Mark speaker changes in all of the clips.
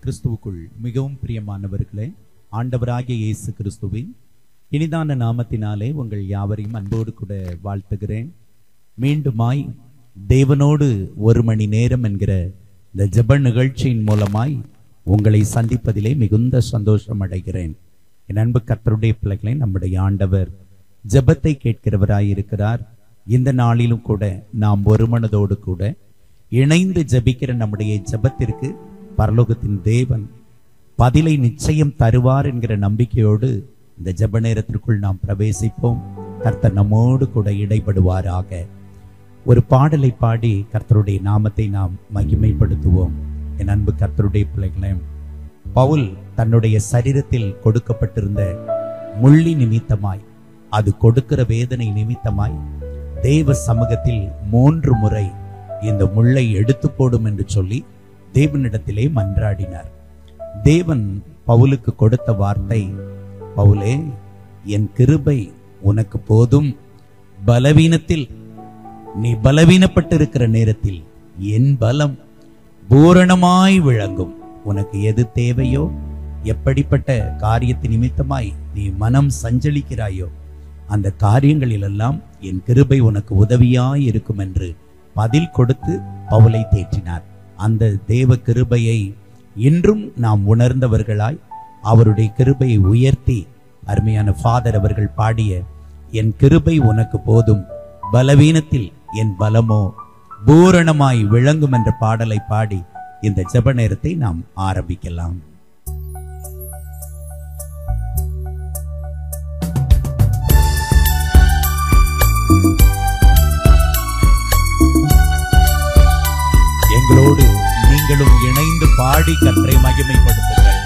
Speaker 1: கிறிஸ்துவுக்குள் மிகவும் பிரியமானவர்களே ஆண்டவராகிய இயேசு கிறிஸ்துவின் இனிதான நாமத்தினாலே உங்கள் யாவரையும் அன்போடு கூட வாழ்த்துகிறேன் மீண்டுமாய் தேவனோடு ஒரு மணி நேரம் என்கிற இந்த ஜெப நிகழ்ச்சியின் மூலமாய் உங்களை சந்திப்பதிலே மிகுந்த சந்தோஷம் அடைகிறேன் என் அன்பு கர்த்தருடைய பிள்ளைகளை நம்முடைய ஆண்டவர் ஜெபத்தை கேட்கிறவராய் இருக்கிறார் இந்த நாளிலும் கூட நாம் ஒரு மனதோடு கூட இணைந்து ஜெபிக்கிற நம்முடைய ஜெபத்திற்கு பரலோகத்தின் தேவன் பதிலை நிச்சயம் தருவார் என்கிற நம்பிக்கையோடு இந்த ஜெப நேரத்திற்குள் நாம் பிரவேசிப்போம் கர்த்தர் நம்மோடு கூட இடைப்படுவாராக ஒரு பாடலை பாடி கர்த்தருடைய நாமத்தை நாம் மகிமைப்படுத்துவோம் என் அன்பு கர்த்தருடைய பிள்ளைகளே பவுல் தன்னுடைய சரீரத்தில் கொடுக்கப்பட்டிருந்த முள்ளி நிமித்தமாய் அது கொடுக்கிற வேதனை நிமித்தமாய் தேவ சமூகத்தில் மூன்று முறை இந்த முள்ளை எடுத்து போடும் என்று சொல்லி தேவனிடத்திலே மன்றாடினார் தேவன் பவுலுக்கு கொடுத்த வார்த்தை பவுலே என் கிருபை உனக்கு போதும் பலவீனத்தில் நீ பலவீனப்பட்டிருக்கிற நேரத்தில் என் பலம் பூரணமாய் விளங்கும் உனக்கு எது தேவையோ எப்படிப்பட்ட காரியத்து நிமித்தமாய் நீ மனம் சஞ்சலிக்கிறாயோ அந்த காரியங்களிலெல்லாம் என் கிருபை உனக்கு உதவியாய் இருக்கும் என்று பதில் கொடுத்து பவுலை தேற்றினார் அந்த தேவ கிருபையை இன்றும் நாம் உணர்ந்தவர்களாய் அவருடைய கிருபையை உயர்த்தி அருமையான ஃபாதர் அவர்கள் பாடிய என் கிருபை உனக்கு போதும் பலவீனத்தில் என் பலமோ பூரணமாய் விளங்கும் என்ற பாடலை பாடி இந்த ஜெப நேரத்தை நாம் ஆரம்பிக்கலாம் எங்களோடு நீங்களும் இணைந்து பாடி கற்றை மகிமைப்படுத்துங்கள்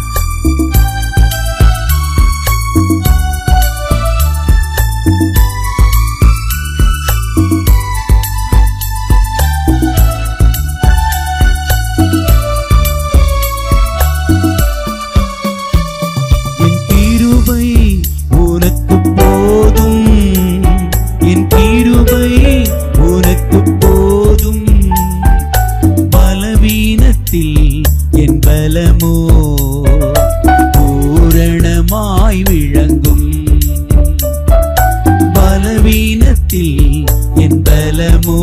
Speaker 2: என் கிருபை உனக்கு போதும் என் கிருபை உனக்கு போதும் பலவீனத்தில் என் பலமோ பூரணமாய் விளங்கும் பலவீனத்தில் என் பலமோ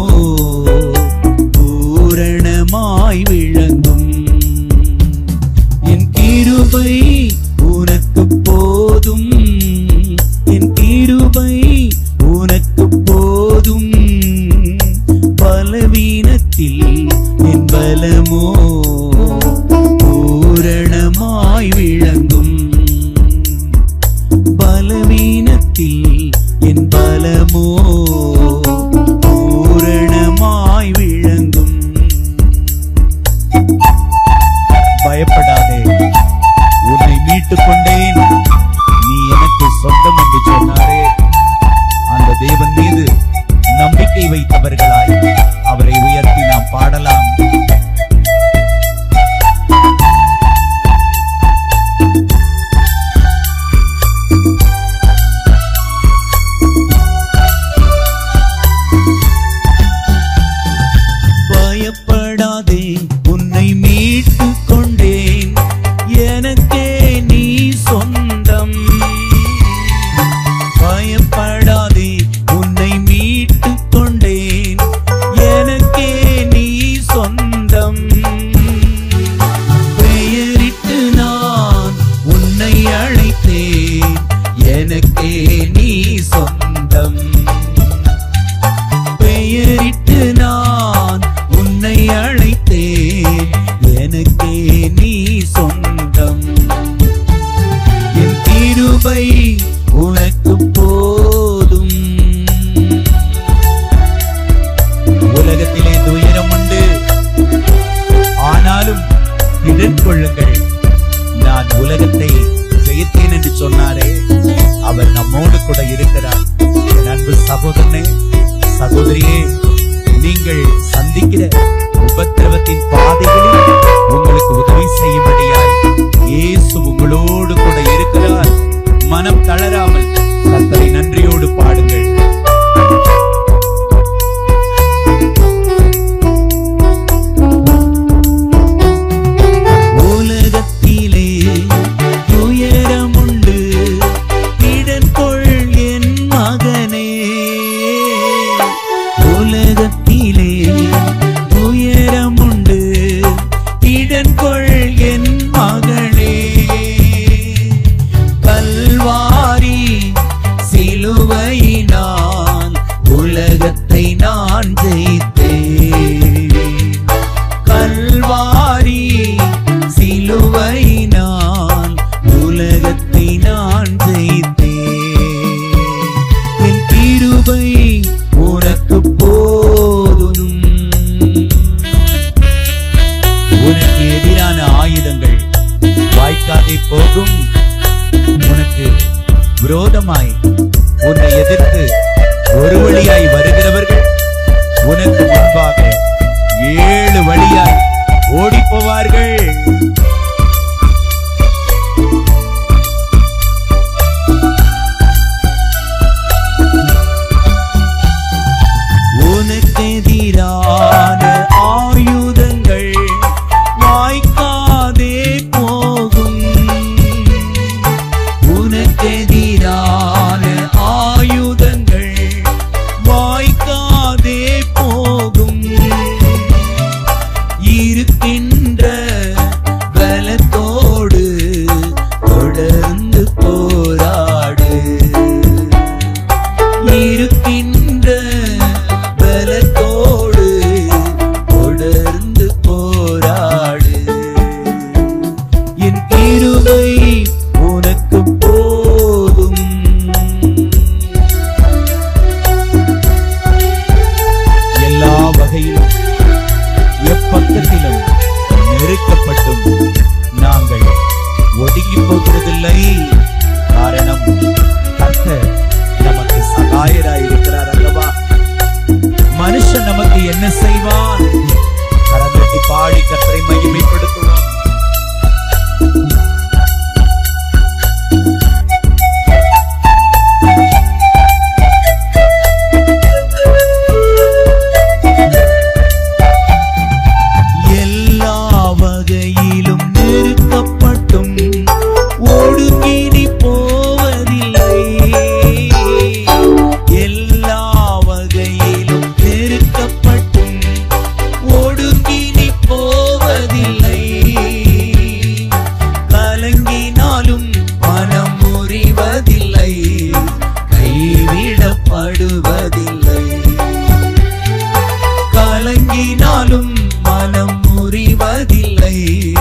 Speaker 2: பூரணமாய் விளங்கும் என் கிருபை உனக்கு போதும் என் கிருபை உனக்கு போதும் பலவீனத்தில் என் பலமோ பூரணமாய் விளங்கும் பலவீனத்தில் என் பலமோ பூரணமாய் விளங்கும்
Speaker 1: பயப்படாதே உன்னை மீட்டுக் கொண்டேன் நீ எனக்கு சொந்தம் என்று சொன்னாரே அந்த தேவன் மீது நம்பிக்கை வைத்தவர்களாய் அவரை உயர்த்தி நாம் பாடலாம்
Speaker 2: பயப்படாதே உன்னை மீட்டு கொண்டேன் எனக்கே நீ சொந்தம் பயப்படாதே உன்னை மீட்டு கொண்டேன் எனக்கே நீ சொந்தம் பெயரிட்டு நான் உன்னை அழைத்தேன் எனக்கே நீ சொந்தம் பெயரிட்டு நான் உன்னை அழைத்தேன் எனக்கே நீ சொந்தம் என் கிருபை உனக்கு போதும்
Speaker 1: உலகத்திலே துயரம் உண்டு ஆனாலும் கொள்ளுங்கள் நான் உலகத்தை ஜெயித்தேன் என்று சொன்னாரே அவர் நம்மோடு கூட இருக்கிறார் என் அன்பு சகோதரனே சகோதரியே நீங்கள் சந்திக்கிற உபத்திரவத்தின் பாதைகளில் உங்களுக்கு உதவி செய்யும்படியாய் இயேசு உங்களோடு கூட இருக்கிறார் மனம் தளராமல் கர்த்தரை நன்றியோடு பாடுங்கள்
Speaker 2: உலக
Speaker 1: நினைக்காதே போகும் உனக்கு விரோதமாய் உன்னை எதிர்த்து ஒரு வழியாய் வருகிறவர்கள் உனக்கு முன்பாக ஏழு வழியாய் ஓடி போவார்கள் உனக்கெதிரான ஆயுதங்கள் வாய்க்காதே போகும் உனக்கெதிரான ஆயுதங்கள் வாய்க்காதே போகும் இருக்கின்ற பலத்தோடு தொடர்ந்து போராடு இருக்கின்ற பலத்தோடு தொடர்ந்து போராடு என் கிருபை உனக்கு போதும் எல்லா வகையிலும் எப்பக்கத்திலும் நெருக்கப்பட்டும் நாங்கள் ஒடுங்கி போகிறதில்லை காரணம் கர்த்தர் நமக்கு சகாயராயிருக்கிறார் அல்லவா மனுஷன் நமக்கு என்ன செய்வான் கரங்கட்டி பாடி கத்தரை மகிமைப்படுத்துவான் எல்லா வகையிலும் நெருக்கப்பட்டும் ஒடுங்கினி போவதில்லை எல்லா வகையிலும் நெருக்கப்பட்டும் ஒடுங்கினி போவதில்லை கலங்கினாலும் மனம் முறிவதில்லை கைவிடப்படுவதில்லை கலங்கினாலும் மனம் முறிவதில்லை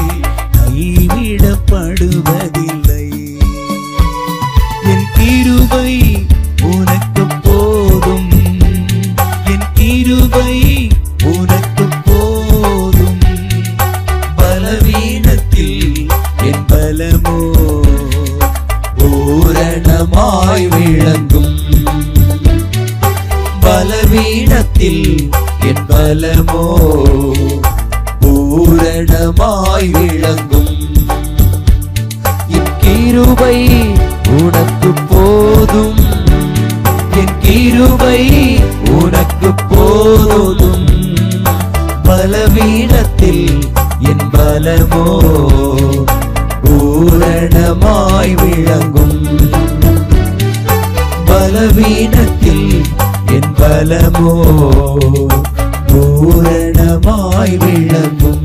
Speaker 1: கைவிடப்படுவதில்லை என் கிருபை உனக்கு போதும் என் கிருபை உனக்கு போதும் பலவீனத்தில் என் பலமோ பூரணமாய் விளங்கும் பலவீனத்தில் என் பலமோ பூரணமாய் விளங்கும் என் கிருபை உனக்கு போதும் என் கிருபை உனக்கு போதும் பலவீனத்தில் என் பலமோ பூரணமாய் விளங்கும் பலவீனத்தில் என் பலமோ பூரணமாய் விளங்கும்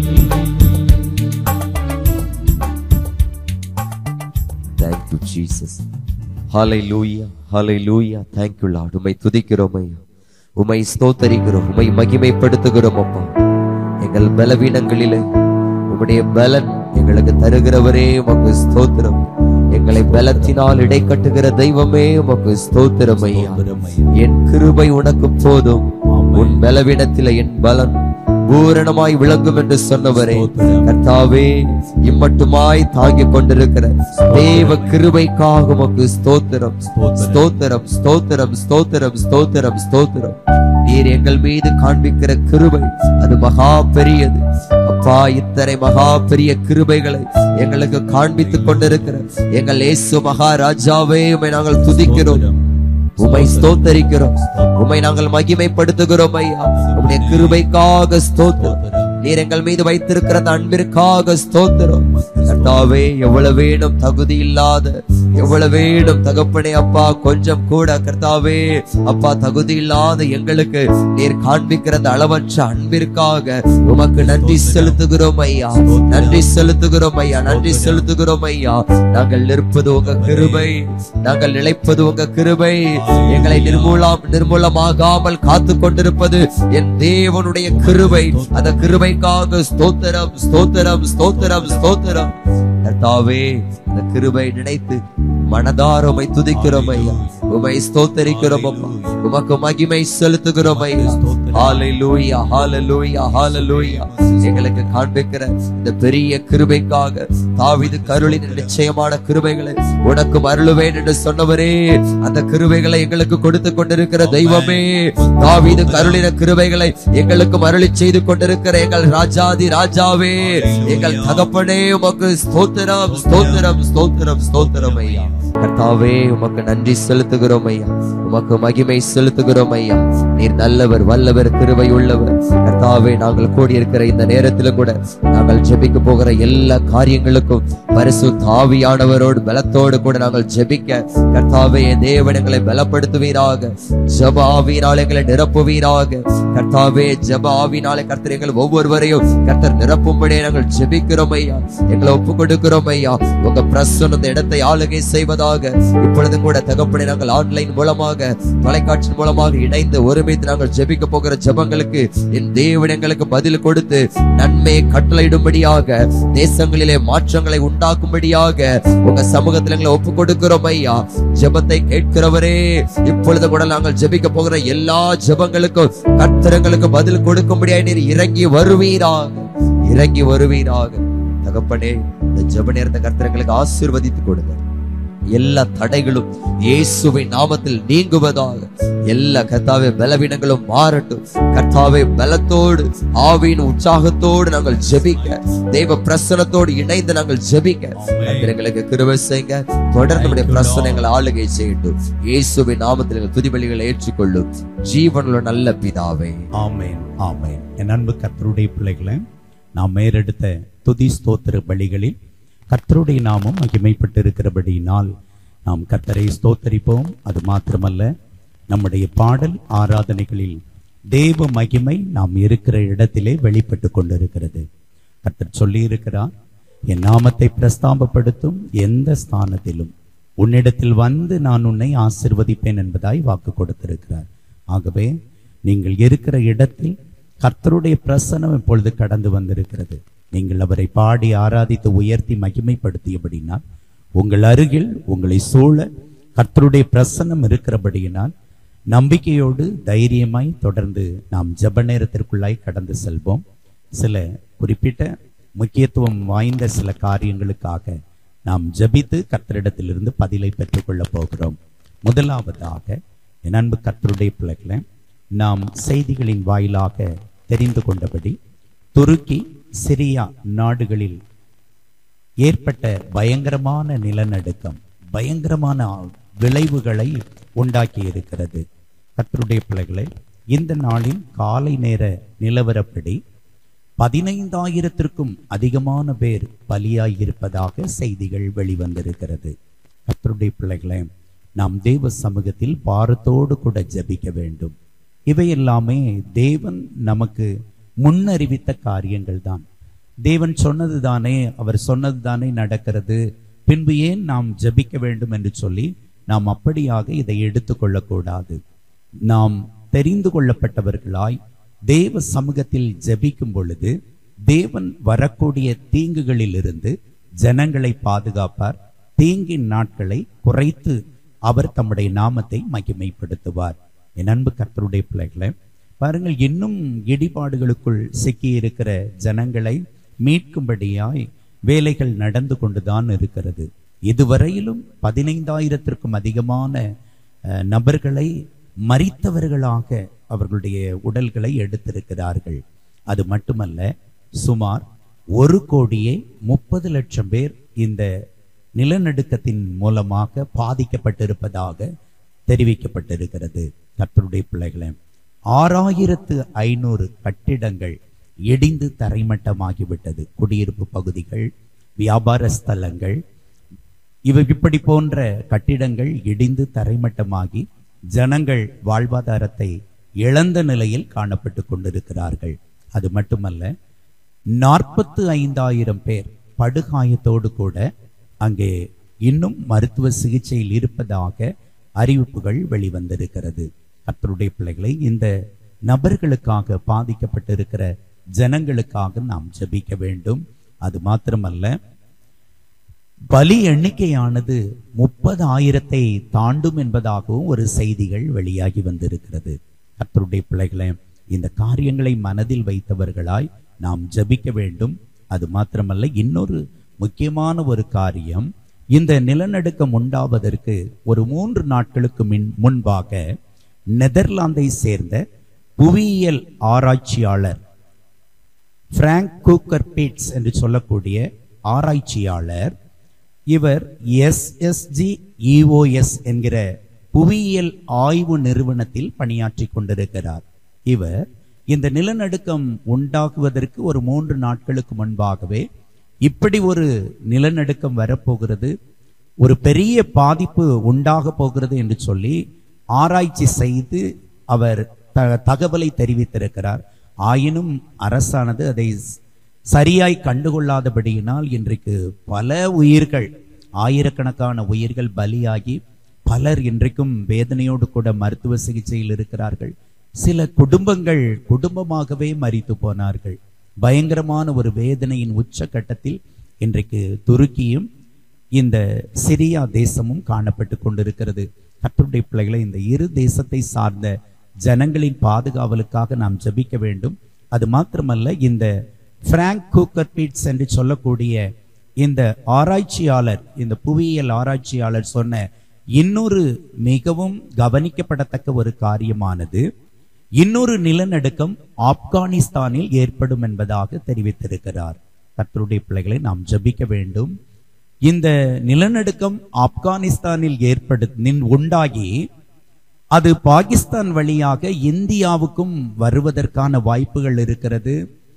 Speaker 3: Thank you, Jesus. Hallelujah. Hallelujah. Thank you, Lord. உம்மை துதிக்கிறோம் ஐயா உம்மை ஸ்தோத்தரிக்கிறோம் உம்மை மகிமைப்படுத்துகிறோம் அப்பா எங்கள் பலவீனங்களிலே உம்முடைய பலன் எங்களுக்கு தருகிறவரே உமக்கு ஸ்தோத்திரம் எங்களை பலத்தினால் இடை கட்டுகிற தெய்வமே உமக்கு ஸ்தோத்திரம் ஐயா என் கிருபை உனக்கு போதும் உன் பலவீனத்திலே என் பலன் பூரணமாய் விளங்கும் என்று சொன்னவரே கர்த்தாவே இம்மட்டுமாய் தாங்கிக் கொண்டிருக்கிற தேவ கிருபைக்காக உமக்கு ஸ்தோத்திரம் ஸ்தோத்திரம் ஸ்தோத்திரம் ஸ்தோத்திரம் ஸ்தோத்திரம் ஸ்தோத்திரம் நீர் எங்கள் மீது காண்பிக்கிற கிருபை அது மகா பெரியது அப்பா இத்தனை மகா பெரிய கிருபைகளை எங்களுக்கு காண்பித்துக் கொண்டிருக்கிற எங்கள் இயேசு மகாராஜாவே உம்மை நாங்கள் துதிக்கிறோம் உம்மை ஸ்தோத்தரிக்கிறோம் உம்மை நாங்கள் மகிமைப்படுத்துகிறோம் ஐயா உம்முடைய கிருபைக்காக ஸ்தோத்திரம் நீர் எங்கள் மீது வைத்திருக்கிற அந்த அன்பிற்காக ஸ்தோத்திரம் கர்த்தாவே எவ்வளவு வேணும் தகுதி இல்லாத எவ்வளவு வேணும் தகப்பனே அப்பா கொஞ்சம் கூட கர்த்தாவே அப்பா தகுதி இல்லாத எங்களுக்கு நீர் காண்பிக்கிற அந்த அளவற்ற அன்பிற்காக உமக்கு நன்றி செலுத்துகிறோம் ஐயா நன்றி செலுத்துகிறோம் ஐயா நன்றி செலுத்துகிறோம் ஐயா நாங்கள் நிற்பது உங்க கிருபை நாங்கள் நிலைப்பது உங்க கிருபை எங்களை நிர்மூலம் நிர்மூலமாகாமல் காத்து கொண்டிருப்பது என் தேவனுடைய கிருபை அந்த கிருபைக்காக ஸ்தோத்திரம் ஸ்தோத்திரம் ஸ்தோத்திரம் ஸ்தோத்திரம் கர்த்தாவே அந்த கிருபை நினைத்து மனதார உமை துதிக்கிறோம் ஐயா உமை ஸ்தோத்தரிக்கிறோம் அப்பா உமக்கு மகிமை செலுத்துகிறோம் ஐயா ஹalleluya ஹalleluya ஹalleluya எங்களுக்கு காண்பிக்கிற இந்த பெரிய கிருபைக்காக தாவீது கருளின் நிச்சயமான கிருபைகளை உனக்கு அருளுவேன் என்று சொன்னவரே அந்த கிருபைகளை எங்களுக்கு கொடுத்து கொண்டிருக்கிற தெய்வமே தாவீது கருளின கிருபைகளை எங்களுக்கு அருளி செய்து கொண்டிருக்கிற எங்கள் ராஜாதி ராஜாவே எங்கள் தகப்பனே உமக்கு ஸ்தோத்திரம் ஸ்தோத்திரம் ஸ்தோத்திரம் ஸ்தோத்திரம் ஐயா கர்த்தாவே உமக்கு நன்றி செலுத்துகிறோம் ஐயா உமக்கு மகிமை செலுத்துகிறோம் ஐயா நீர் நல்லவர் வல்லவர் கிருபை உள்ளவர் கர்த்தாவே நாங்கள் கூடியிருக்கிற இந்த நேரத்திலும் கூட நாங்கள் ஜெபிக்க போகிற எல்லா காரியங்களுக்கும் பரிசு தாவியானவரோடு பலத்தோடு கூட நாங்கள் ஜெபிக்க கர்த்தாவே தேவன் எங்களை பலப்படுத்துவீராக ஜப ஆவியினால் எங்களை நிரப்புவீராக கர்த்தாவே ஜப ஆவினாலே கர்த்தர் எங்கள் ஒவ்வொருவரையும் கர்த்தர் நிரப்பும்படியே நாங்கள் ஜெபிக்கிறோம் ஐயா எங்களை ஒப்பு கொடுக்கிறோம் ஐயா உங்க பிரசன்ன இந்த இடத்தை ஆளுகை செய்வதாக இப்பொழுதும் கூட தகப்பனை நாங்கள் ஆன்லைன் மூலமாக தொலைக்காட்சி மூலமாக இணைந்து ஒருமித்து நாங்கள் ஜெபிக்க போகிற ஜெபங்களுக்கு என் தேவன் எங்களுக்கு பதில் கொடுத்து நன்மையை கட்டளையிடும்படியாக தேசங்களிலே மாற்றங்களை உண்டாக்கும்படியாக உங்க சமூகத்தில் எங்களை ஒப்பு கொடுக்கிறோம் ஐயா ஜெபத்தை கேட்கிறவரே இப்பொழுது கூட நாங்கள் ஜெபிக்க போகிற எல்லா ஜெபங்களுக்கும் கர்த்தரங்களுக்கு பதில் கொடுக்கும்படியாக நீர் இறங்கி வருவீராக இறங்கி வருவீராக தகப்பனே இந்த ஜெப நேரத்தை கர்த்தரங்களுக்கு ஆசீர்வதித்து கொடுங்க எல்லா தடைகளும் இயேசுவின் நாமத்தில் நீங்குவதாக எல்லா கர்த்தாவே பலவீனங்களும் மாறட்டும் கர்த்தாவே பலத்தோடு ஆவியின் உற்சாகத்தோடு நாங்கள் ஜெபிக்க தெய்வ பிரசனத்தோடு இணைந்து நாங்கள் ஜெபிக்க கர்த்தர் எங்களுக்கு கிருபை செய்யுங்க தொடர்ந்து நம்முடைய பிரசனங்களை ஆளுகை செய்யட்டும் இயேசுவின் நாமத்தில் எங்கள் துதிபலிகளை ஏற்றுக்கொள்ளும் ஜீவனுள்ள நல்ல பிதாவே
Speaker 1: ஆமென் ஆமென் என் அன்பு கர்த்தருடைய பிள்ளைகளை நாம் மேறெடுத்த துதி ஸ்தோத்திர பலிகளில் கர்த்தருடைய நாமம் மகிமைப்பட்டிருக்கிறபடியினால் நாம் கர்த்தரை ஸ்தோத்தரிப்போம் அது மாத்திரமல்ல நம்முடைய பாடல் ஆராதனைகளில் தேவ மகிமை நாம் இருக்கிற இடத்திலே வெளிப்பட்டு கொண்டிருக்கிறது கர்த்தர் சொல்லி இருக்கிறார் என் நாமத்தை பிரஸ்தாபப்படுத்தும் எந்த ஸ்தானத்திலும் உன்னிடத்தில் வந்து நான் உன்னை ஆசிர்வதிப்பேன் என்பதாய் வாக்கு கொடுத்திருக்கிறார் ஆகவே நீங்கள் இருக்கிற இடத்தில் கர்த்தருடைய பிரசனம் இப்பொழுது கடந்து வந்திருக்கிறது நீங்கள் அவரை பாடி ஆராதித்து உயர்த்தி மகிமைப்படுத்தியபடினால் உங்கள் அருகில் உங்களை சூழ கர்த்தருடைய பிரசன்னம் இருக்கிறபடியினால் நம்பிக்கையோடு தைரியமாய் தொடர்ந்து நாம் ஜெப நேரத்திற்குள்ளாய் கடந்து செல்வோம் சில குறிப்பிட்ட முக்கியத்துவம் வாய்ந்த சில காரியங்களுக்காக நாம் ஜெபித்து கர்த்தரிடத்திலிருந்து பதிலை பெற்றுக்கொள்ளப் போகிறோம் முதலாவதாக என் அன்பு கர்த்தருடைய பிள்ளைகளை நாம் செய்திகளின் வாயிலாக தெரிந்து கொண்டபடி துருக்கி சிரியா நாடுகளில் ஏற்பட்ட பயங்கரமான நிலநடுக்கம் பயங்கரமான விளைவுகளை உண்டாக்கி இருக்கிறது கர்த்தருடைய பிள்ளைகளை இந்த நாளின் காலை நேர நிலவரப்படி பதினைந்தாயிரத்திற்கும் அதிகமான பேர் பலியாயிருப்பதாக செய்திகள் வெளிவந்திருக்கிறது கர்த்தருடைய பிள்ளைகளை நாம் தேவ சமூகத்தில் பாரத்தோடு கூட ஜெபிக்க வேண்டும் இவை எல்லாமே தேவன் நமக்கு முன்னறிவித்த காரியங்கள் தான் தேவன் சொன்னதுதானே அவர் சொன்னதுதானே நடக்கிறது பின்பு ஏன் நாம் ஜெபிக்க வேண்டும் என்று சொல்லி நாம் அப்படியாக இதை எடுத்துக்கொள்ளக்கூடாது நாம் தெரிந்து கொள்ளப்பட்டவர்களாய் தேவ சமூகத்தில் ஜெபிக்கும் பொழுது தேவன் வரக்கூடிய தீங்குகளிலிருந்து ஜனங்களை பாதுகாப்பார் தீங்கின் நாட்களை குறைத்து அவர் தம்முடைய நாமத்தை மகிமைப்படுத்துவார் என் அன்பு கர்த்தருடைய பிள்ளைகளை பாருங்கள் இன்னும் இடிபாடுகளுக்குள் சிக்கி இருக்கிற ஜனங்களை மீட்கும்படியாய் வேலைகள் நடந்து கொண்டுதான் இருக்கிறது இதுவரையிலும் பதினைந்தாயிரத்திற்கும் அதிகமான அஹ், நபர்களை மரித்தவர்களாக அவர்களுடைய உடல்களை எடுத்திருக்கிறார்கள் அது மட்டுமல்ல சுமார் ஒரு கோடியே முப்பது லட்சம் பேர் இந்த நிலநடுக்கத்தின் மூலமாக பாதிக்கப்பட்டிருப்பதாக தெரிவிக்கப்பட்டிருக்கிறது கர்த்தருடைய பிள்ளைகளே ஆறாயிரத்து ஐநூறு கட்டிடங்கள் இடிந்து தரைமட்டமாகிவிட்டது குடியிருப்பு பகுதிகள் வியாபார ஸ்தலங்கள் இவை இப்படி போன்ற கட்டிடங்கள் இடிந்து தரைமட்டமாகி ஜனங்கள் வாழ்வாதாரத்தை இழந்த நிலையில் காணப்பட்டு கொண்டிருக்கிறார்கள் அது மட்டுமல்ல நாற்பத்து ஐந்தாயிரம் பேர் படுகாயத்தோடு கூட அங்கே இன்னும் மருத்துவ சிகிச்சையில் இருப்பதாக அறிவிப்புகள் வெளிவந்திருக்கிறது கர்த்தருடைய பிள்ளைகளை இந்த நபர்களுக்காக பாதிக்கப்பட்டிருக்கிற ஜனங்களுக்காக நாம் ஜெபிக்க வேண்டும் அது மாத்திரமல்ல பலி எண்ணிக்கையானது முப்பது ஆயிரத்தை தாண்டும் என்பதாகவும் ஒரு செய்திகள் வெளியாகி வந்திருக்கிறது கர்த்தருடைய பிள்ளைகளே இந்த காரியங்களை மனதில் வைத்தவர்களாய் நாம் ஜெபிக்க வேண்டும் அது மாத்திரமல்ல இன்னொரு முக்கியமான ஒரு காரியம் இந்த நிலநடுக்கம் உண்டாவதற்கு ஒரு மூன்று நாட்களுக்கு மின் முன்பாக நெதர்லாந்தை சேர்ந்த புவியியல் ஆராய்ச்சியாளர் பிராங்க் கூக்கர் பீட்ஸ் என்று சொல்லக்கூடிய ஆராய்ச்சியாளர் இவர் எஸ்எஸ்ஜி இஓஎஸ் என்கிற புவியியல் ஆய்வு நிறுவனத்தில் பணியாற்றி கொண்டிருக்கிறார் இவர் இந்த நிலநடுக்கம் உண்டாகுவதற்கு ஒரு மூன்று நாட்களுக்கு முன்பாகவே இப்படி ஒரு நிலநடுக்கம் வரப்போகிறது ஒரு பெரிய பாதிப்பு உண்டாக போகிறது என்று சொல்லி ஆராய்ச்சி செய்து அவர் த- தகவலை தெரிவித்திருக்கிறார் ஆயினும் அரசானது அதை சரியாய் கண்டுகொள்ளாதபடியினால் இன்றைக்கு பல உயிர்கள் ஆயிரக்கணக்கான உயிர்கள் பலியாகி பலர் இன்றைக்கும் வேதனையோடு கூட மருத்துவ சிகிச்சையில் இருக்கிறார்கள் சில குடும்பங்கள் குடும்பமாகவே மரித்து போனார்கள் பயங்கரமான ஒரு வேதனையின் உச்சக்கட்டத்தில் இன்றைக்கு துருக்கியும் இந்த சிரியா தேசமும் காணப்பட்டு கொண்டிருக்கிறது கர்த்தருடைய பிள்ளைகளை இந்த இரு தேசத்தை சார்ந்த ஜனங்களின் பாதுகாவலுக்காக நாம் ஜெபிக்க வேண்டும் அது மாத்திரமல்ல இந்த பிராங்க் கூக்கர் பீட்ஸ் என்று சொல்லக்கூடிய இந்த ஆராய்ச்சியாளர் இந்த புவியியல் ஆராய்ச்சியாளர் சொன்ன இன்னொரு மிகவும் கவனிக்கப்படத்தக்க ஒரு காரியமானது இன்னொரு நிலநடுக்கம் ஆப்கானிஸ்தானில் ஏற்படும் என்பதாக தெரிவித்திருக்கிறார் கர்த்தருடைய பிள்ளைகளை நாம் ஜெபிக்க வேண்டும் இந்த நிலநடுக்கம் ஆப்கானிஸ்தானில் ஏற்படு நின் உண்டாகி அது பாகிஸ்தான் வழியாக இந்தியாவுக்கும் வருவதற்கான வாய்ப்புகள் இருக்கிறது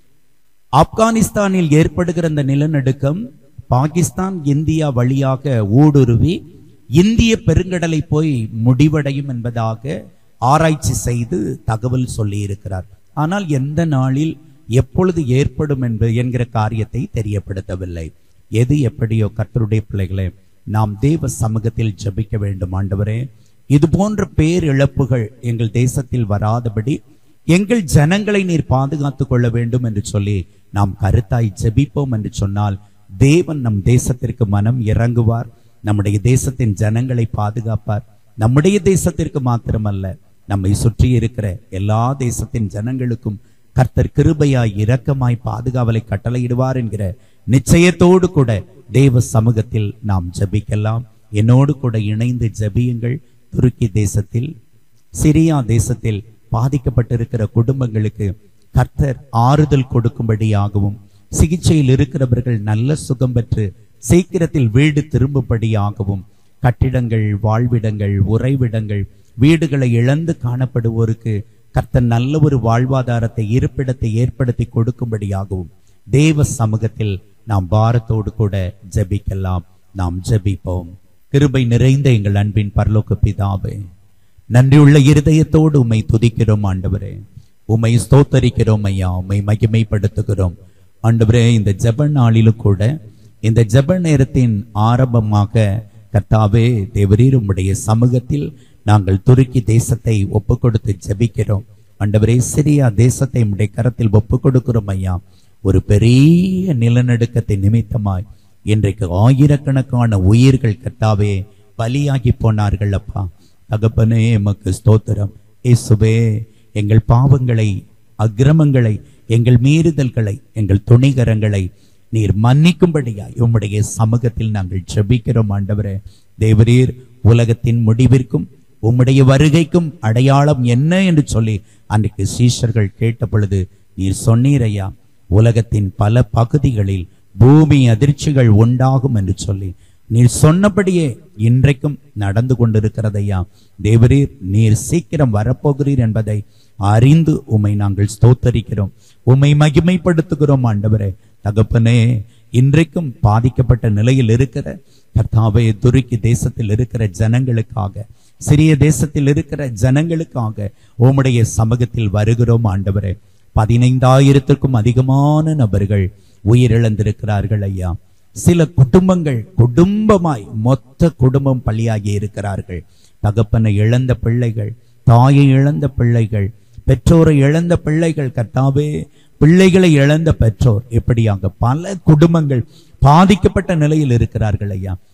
Speaker 1: ஆப்கானிஸ்தானில் ஏற்படுகிற இந்த நிலநடுக்கம் பாகிஸ்தான் இந்தியா வழியாக ஊடுருவி இந்திய பெருங்கடலை போய் முடிவடையும் என்பதாக ஆராய்ச்சி செய்து தகவல் சொல்லி இருக்கிறார் ஆனால் எந்த நாளில் எப்பொழுது ஏற்படும் என்பது என்கிற காரியத்தை தெரியப்படுத்தவில்லை எது எப்படியோ கர்த்தருடைய பிள்ளைகளே நாம் தேவ சமூகத்தில் ஜெபிக்க வேண்டும் ஆண்டவரே இது போன்ற பேரிழப்புகள் எங்கள் தேசத்தில் வராதபடி எங்கள் ஜனங்களை நீர் பாதுகாத்துக் கொள்ள வேண்டும் என்று சொல்லி நாம் கருத்தாய் ஜெபிப்போம் என்று சொன்னால் தேவன் நம் தேசத்திற்கு மனம் இறங்குவார் நம்முடைய தேசத்தின் ஜனங்களை பாதுகாப்பார் நம்முடைய தேசத்திற்கு மாத்திரமல்ல நம்மை சுற்றி இருக்கிற எல்லா தேசத்தின் ஜனங்களுக்கும் கர்த்தர் கிருபையாய் இரக்கமாய் பாதுகாவலை கட்டளையிடுவார் என்கிற நிச்சயத்தோடு கூட தேவ சமூகத்தில் நாம் ஜெபிக்கலாம் என்னோடு கூட இணைந்து ஜெபியுங்கள் துருக்கி தேசத்தில் சிரியா தேசத்தில் பாதிக்கப்பட்டிருக்கிற குடும்பங்களுக்கு கர்த்தர் ஆறுதல் கொடுக்கும்படியாகவும் சிகிச்சையில் இருக்கிறவர்கள் நல்ல சுகம் பெற்று சீக்கிரத்தில் வீடு திரும்பும்படியாகவும் கட்டிடங்கள் வாழ்விடங்கள் உறைவிடங்கள் வீடுகளை இழந்து காணப்படுவோருக்கு கர்த்தர் நல்ல ஒரு வாழ்வாதாரத்தை இருப்பிடத்தை ஏற்படுத்தி கொடுக்கும்படியாகவும் தேவ சமூகத்தில் நாம் பாரத்தோடு கூட ஜெபிக்கலாம் நாம் ஜெபிப்போம் கிருபை நிறைந்த எங்கள் அன்பின் பரலோக பிதாவே நன்றியுள்ள இருதயத்தோடு உம்மை துதிக்கிறோம் ஆண்டவரே உம்மை ஸ்தோத்தரிக்கிறோம் ஐயா உம்மை மகிமைப்படுத்துகிறோம் ஆண்டவரே இந்த ஜெப நாளிலும் கூட இந்த ஜெப நேரத்தின் ஆரம்பமாக கர்த்தாவே தேவரீர் உம்முடைய சமூகத்தில் நாங்கள் துருக்கி தேசத்தை ஒப்பு கொடுத்து ஜெபிக்கிறோம் ஆண்டவரே சிரியா தேசத்தை உம்முடைய கரத்தில் ஒப்பு கொடுக்கிறோம் ஐயா ஒரு பெரிய நிலநடுக்கத்தை நிமித்தமாய் இன்றைக்கு ஆயிரக்கணக்கான உயிர்கள் கர்த்தாவே பலியாகி போனார்கள் அப்பா தகப்பனே எமக்கு ஸ்தோத்திரம் இயேசுவே எங்கள் பாவங்களை அக்கிரமங்களை எங்கள் மீறுதல்களை எங்கள் துணிகரங்களை நீர் மன்னிக்கும்படியாய் உம்முடைய சமூகத்தில் நாங்கள் ஜெபிக்கிறோம் ஆண்டவரே தேவரீர் உலகத்தின் முடிவிற்கும் உம்முடைய வருகைக்கும் அடையாளம் என்ன என்று சொல்லி அன்றைக்கு சீஷர்கள் கேட்ட பொழுது நீர் சொன்னீர் ஐயா உலகத்தின் பல பகுதிகளில் பூமி அதிர்ச்சிகள் உண்டாகும் என்று சொல்லி நீர் சொன்னபடியே இன்றைக்கும் நடந்து கொண்டிருக்கிறதையா தேவரீர் நீர் சீக்கிரம் வரப்போகிறீர் என்பதை அறிந்து உம்மை நாங்கள் ஸ்தோத்தரிக்கிறோம் உம்மை மகிமைப்படுத்துகிறோம் ஆண்டவரே தகப்பனே இன்றைக்கும் பாதிக்கப்பட்ட நிலையில் இருக்கிற கர்த்தாவே துருக்கி தேசத்தில் இருக்கிற ஜனங்களுக்காக சிறிய தேசத்தில் இருக்கிற ஜனங்களுக்காக உம்முடைய சமூகத்தில் வருகிறோம் ஆண்டவரே பதினைந்தாயிரத்திற்கும் அதிகமான நபர்கள் உயிரிழந்திருக்கிறார்கள் ஐயா சில குடும்பங்கள் குடும்பமாய் மொத்த குடும்பம் பலியாகி இருக்கிறார்கள் தகப்பனை இழந்த பிள்ளைகள் தாயை இழந்த பிள்ளைகள் பெற்றோரை இழந்த பிள்ளைகள் கர்த்தாவே பிள்ளைகளை இழந்த பெற்றோர் இப்படியாக பல குடும்பங்கள் பாதிக்கப்பட்ட நிலையில் இருக்கிறார்கள் ஐயா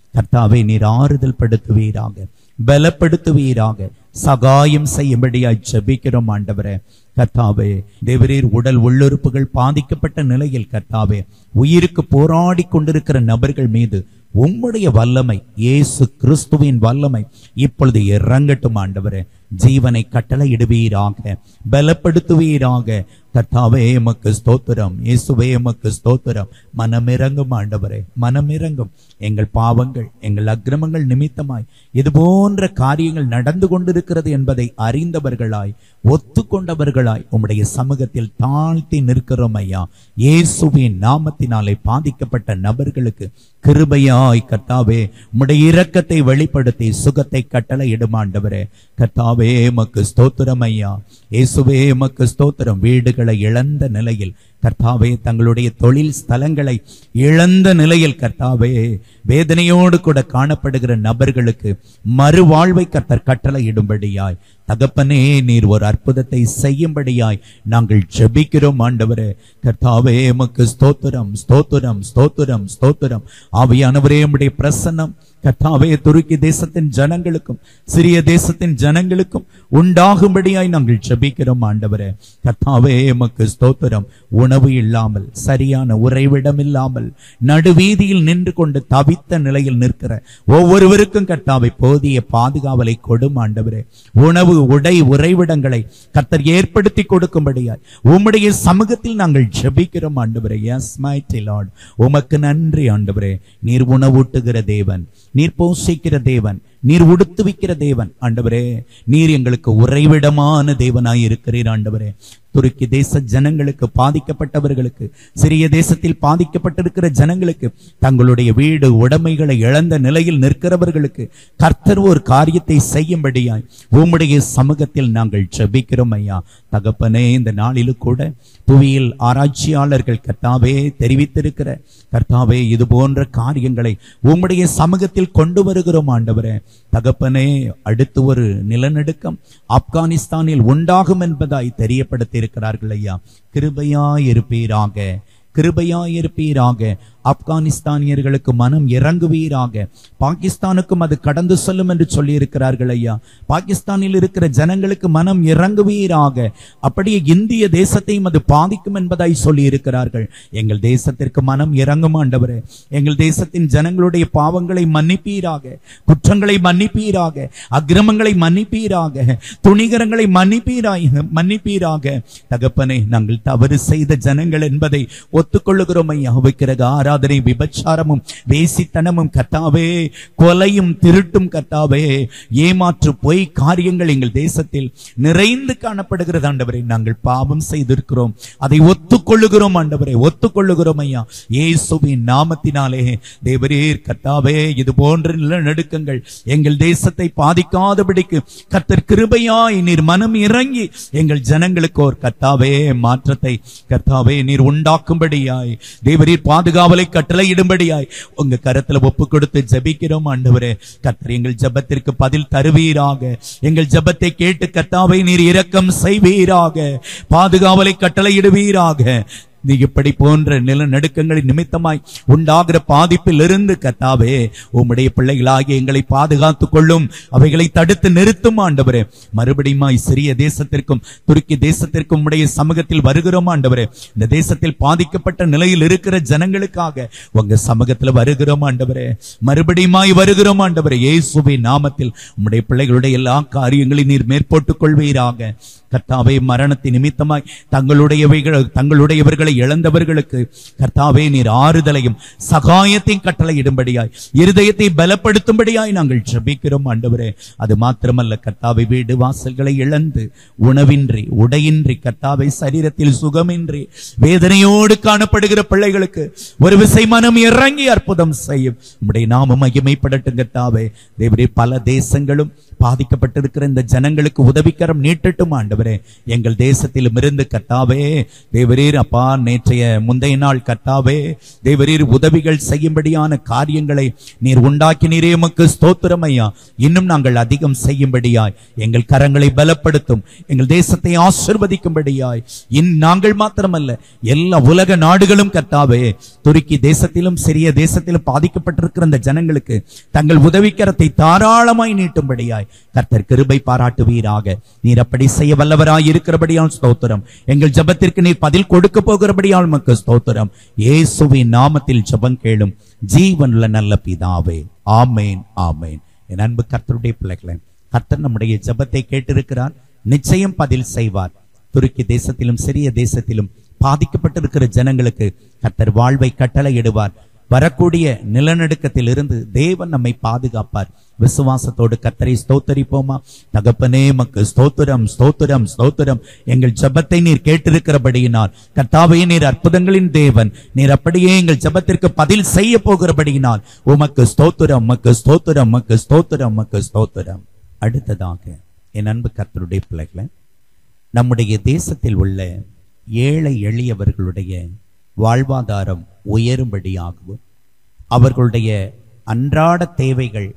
Speaker 1: கர்த்தாவே நீர் ஆறுதல் படுத்துவீராக பலப்படுத்துவீராக சகாயம் செய்யும்படியாய் ஜெபிக்கிறோம் ஆண்டவரே கர்த்தாவே தேவரீர் உடல் உள்ளுறுப்புகள் பாதிக்கப்பட்ட நிலையில் கர்த்தாவே உயிருக்கு போராடி கொண்டிருக்கிற நபர்கள் மீது உம்முடைய வல்லமை இயேசு கிறிஸ்துவின் வல்லமை இப்பொழுது இறங்கட்டும் ஆண்டவரே ஜீவனை கட்டளையிடுவீராக பலப்படுத்துவீராக கர்த்தாவே எமக்கு ஸ்தோத்திரம் இயேசுவே எமக்கு ஸ்தோத்திரம் மனமிறங்கும் ஆண்டவரே மனமிறங்கும் எங்கள் பாவங்கள் எங்கள் அக்கிரமங்கள் நிமித்தமாய் இது போன்ற காரியங்கள் நடந்து கொண்டிருக்கிறது என்பதை அறிந்தவர்களாய் ஒத்துக்கொண்டவர்களாய் உம்முடைய சமூகத்தில் தாழ்த்தி நிற்கிறோம் ஐயா இயேசுவின் நாமத்தினாலே பாதிக்கப்பட்ட நபர்களுக்கு கிருபையாய் கர்த்தாவே உம்முடைய இரக்கத்தை வெளிப்படுத்தி சுகத்தை கட்டளை இடுமாண்டவரே கர்த்தாவே எமக்கு ஸ்தோத்திரம் ஐயா இயேசுவே எமக்கு ஸ்தோத்திரம் வீடுகளை இழந்த நிலையில் கர்த்தாவே தங்களுடைய தொழில் ஸ்தலங்களை இழந்த நிலையில் கர்த்தாவே வேதனையோடு கூட காணப்படுகிற நபர்களுக்கு மறுவாழ்வை கர்த்தர் கட்டளை இடும்படியாய் தகப்பனே நீர் ஒரு அற்புதத்தை செய்யும்படியாய் நாங்கள் ஜெபிக்கிறோம் ஆண்டவரே கர்த்தாவே எமக்கு ஸ்தோத்திரம் ஸ்தோத்திரம் ஸ்தோத்திரம் ஸ்தோத்திரம் ஆவியானவரே உம்முடைய பிரசன்னம் கர்த்தாவே துருக்கி தேசத்தின் ஜனங்களுக்கும் சிறிய தேசத்தின் ஜனங்களுக்கும் உண்டாகும்படியாய் நாங்கள் ஜெபிக்கிறோம் ஆண்டவரே கர்த்தாவே எமக்கு ஸ்தோத்திரம் உணவு இல்லாமல் சரியான உறைவிடம் இல்லாமல் நடுவீதியில் நின்று கொண்டு தவித்த நிலையில் நிற்கிற ஒவ்வொருவருக்கும் கர்த்தாவை போதிய பாதுகாவலை கொடும் ஆண்டவரே உணவு உடை உறைவிடங்களை கர்த்தர் ஏற்படுத்தி கொடுக்கும்படியாய் உம்முடைய சமூகத்தில் நாங்கள் ஜெபிக்கிறோம் ஆண்டவரே எஸ் மைட்டி லார்ட் உமக்கு நன்றி ஆண்டவரே நீர் உணவூட்டுகிற தேவன் நீர் போஷிக்கிற தேவன் நீர் உடுத்துவிக்கிற தேவன் ஆண்டவரே நீர் எங்களுக்கு உறைவிடமான தேவனாய் இருக்கிறீர் ஆண்டவரே துருக்கி தேச ஜனங்களுக்கு பாதிக்கப்பட்டவர்களுக்கு சிறிய தேசத்தில் பாதிக்கப்பட்டிருக்கிற ஜனங்களுக்கு தங்களுடைய வீடு உடைமைகளை இழந்த நிலையில் நிற்கிறவர்களுக்கு கர்த்தர் ஒரு காரியத்தை செய்யும்படியாய் உம்முடைய சமூகத்தில் நாங்கள் ஜெபிக்கிறோம் ஐயா தகப்பனே இந்த நாளிலும் கூட புவியில் ஆராய்ச்சியாளர்கள் கர்த்தாவே தெரிவித்திருக்கிற கர்த்தாவே இது போன்ற காரியங்களை உம்முடைய சமூகத்தில் கொண்டு வருகிறோம் ஆண்டவரே தகப்பனே அடுத்து ஒரு நிலநடுக்கம் ஆப்கானிஸ்தானில் உண்டாகும் என்பதாய் தெரியப்படுத்தி இருக்கிறார்கள் ஐயா கிருபையாய் இருப்பீராக கிருபையாய் இருப்பீராக ஆப்கானிஸ்தானியர்களுக்கு மனம் இறங்குவீராக பாகிஸ்தானுக்கும் அது கடந்து செல்லும் என்று சொல்லி இருக்கிறார்கள் ஐயா பாகிஸ்தானில் இருக்கிற ஜனங்களுக்கு மனம் இறங்குவீராக அப்படியே இந்திய தேசத்தையும் அது பாதிக்கும் என்பதாய் சொல்லி இருக்கிறார்கள் எங்கள் தேசத்திற்கு மனம் இறங்கும் ஆண்டவரே எங்கள் தேசத்தின் ஜனங்களுடைய பாவங்களை மன்னிப்பீராக குற்றங்களை மன்னிப்பீராக அக்கிரமங்களை மன்னிப்பீராக துணிகரங்களை மன்னிப்பீராக மன்னிப்பீராக தகப்பனே நாங்கள் தவறு செய்த ஜனங்கள் என்பதை ஒத்துக்கொள்ளுகிறோம் ஐயா வைக்கிறது ஆராதனை விபச்சாரமும் வேசித்தனமும் கத்தாவே கொலையும் திருட்டும் கத்தாவே ஏமாற்று பொய் காரியங்கள் எங்கள் தேசத்தில் நிறைந்து காணப்படுகிறது ஆண்டவரே நாங்கள் பாவம் செய்திருக்கிறோம் அதை ஒத்துக்கொள்ளுகிறோம் ஆண்டவரே ஒத்துக்கொள்ளுகிறோம் ஐயா இயேசுவின் நாமத்தினாலே தேவரீர் கத்தாவே இது போன்ற நிலநடுக்கங்கள் எங்கள் தேசத்தை பாதிக்காதபடிக்கு கர்த்தர் கிருபையாய் நீர் மனம் இறங்கி எங்கள் ஜனங்களுக்கு ஒரு கர்த்தாவே மாற்றத்தை கர்த்தாவே நீர் உண்டாக்கும்படியாய் தேவரீர் பாதுகாவலை கட்டளையிடும்படியாய் உங்க கரத்துல ஒப்பு கொடுத்து ஜெபிக்கிறோம் ஆண்டவரே கர்த்தர் எங்கள் ஜெபத்திற்கு பதில் தருவீராக எங்கள் ஜெபத்தை கேட்டு கர்த்தாவை நீர் இரக்கம் செய்வீராக பாதுகாவலை கட்டளையிடுவீராக நீ இப்படி போன்ற நிலநடுக்கங்களின் நிமித்தமாய் உண்டாகிற பாதிப்பில் இருந்து கத்தாவே உம்முடைய பிள்ளைகளாகிய எங்களை பாதுகாத்துக் கொள்ளும் அவைகளை தடுத்து நிறுத்தும் ஆண்டவரே மறுபடியுமாய் சிறிய தேசத்திற்கும் துருக்கி தேசத்திற்கும் உம்முடைய சமூகத்தில் வருகிறோம் ஆண்டவரே இந்த தேசத்தில் பாதிக்கப்பட்ட நிலையில் இருக்கிற ஜனங்களுக்காக உங்க சமூகத்தில் வருகிறோம் ஆண்டவரே மறுபடியுமாய் வருகிறோம் ஆண்டவரே இயேசுவின் நாமத்தில் உம்முடைய பிள்ளைகளுடைய எல்லா காரியங்களையும் நீர் மேற்போட்டுக் கொள்வீராக கர்த்தாவே மரணத்தின் நிமித்தமாய் தங்களுடையவைகள் தங்களுடையவர்களை இழந்தவர்களுக்கு கர்த்தாவே நீர் ஆறுதலையும் சகாயத்தையும் கட்டளையிடும்படியாய் இருதயத்தை பலப்படுத்தும்படியாய் நாங்கள் ஜெபிக்கிறோம் ஆண்டவரே அது மாத்திரமல்ல கர்த்தாவை வீடு வாசல்களை இழந்து உணவின்றி உடையின்றி கர்த்தாவை சரீரத்தில் சுகமின்றி வேதனையோடு காணப்படுகிற பிள்ளைகளுக்கு ஒரு விசை மனம் இறங்கி அற்புதம் செய்யும் உம்முடைய நாம மகிமைப்படட்டும் கர்த்தாவே தேவரே பல தேசங்களும் பாதிக்கப்பட்டிருக்கிற இந்த ஜனங்களுக்கு உதவிக்கரம் நீட்டட்டும் ஆண்டவரே எங்கள் தேசத்திலும் இருந்து கர்த்தாவே தேவரீர் அப்பா நேற்றைய முந்தைய நாள் கர்த்தாவே தேவரீர் உதவிகள் செய்யும்படியான காரியங்களை நீர் உண்டாக்கினீரே உமக்கு ஸ்தோத்திரம் ஐயா இன்னும் நாங்கள் அதிகம் செய்யும்படியாய் எங்கள் கரங்களை பலப்படுத்தும் எங்கள் தேசத்தை ஆசிர்வதிக்கும்படியாய் இன் நாங்கள் மாத்திரமல்ல எல்லா உலக நாடுகளும் கர்த்தாவே துருக்கி தேசத்திலும் சிறிய தேசத்திலும் பாதிக்கப்பட்டிருக்கிற இந்த ஜனங்களுக்கு தங்கள் உதவிக்கரத்தை தாராளமாய் நீட்டும்படியாய் கர்த்தர் கிருபை பாராட்டுவீராக நீர் அப்படி செய்ய வல்லவராய் இருக்கிறபடியால் ஸ்தோத்திரம் எங்கள் ஜெபத்திற்கு நீர் பதில் கொடுக்க போகிறபடியால் உமக்கு ஸ்தோத்திரம் இயேசுவின் நாமத்தில் ஜெபம் கேளும் ஜீவனுள்ள நல்ல பிதாவே ஆமேன் ஆமேன் என் அன்பு கர்த்தருடைய பிள்ளைகளே கர்த்தர் நம்முடைய ஜெபத்தை கேட்டிருக்கிறார் நிச்சயம் பதில் செய்வார் துருக்கி தேசத்திலும் சிறிய தேசத்திலும் பாதிக்கப்பட்டிருக்கிற ஜனங்களுக்கு கர்த்தர் வாழ்வை கட்டளையிடுவார் வரக்கூடிய நிலநடுக்கத்தில் இருந்து தேவன் நம்மை பாதுகாப்பார் விசுவாசத்தோடு கர்த்தரை ஸ்தோத்தரிப்போமா தகப்பனே மக்கு ஸ்தோத்திரம் ஸ்தோத்திரம் ஸ்தோத்திரம் எங்கள் ஜெபத்தை நீர் கேட்டிருக்கிறபடியினால் கர்த்தாவே நீர் அற்புதங்களின் தேவன் நீர் அப்படியே எங்கள் ஜெபத்திற்கு பதில் செய்ய போகிறபடியினால் உமக்கு ஸ்தோத்திரம் உமக்கு ஸ்தோத்திரம் உமக்கு ஸ்தோத்திரம் உமக்கு ஸ்தோத்திரம் அடுத்ததாக என் அன்பு கர்த்தருடைய பிள்ளைகளை நம்முடைய தேசத்தில் உள்ள ஏழை எளியவர்களுடைய வாழ்வாதாரம் உயரும்படியாகவும் அவர்களுடைய அன்றாட தேவைகள்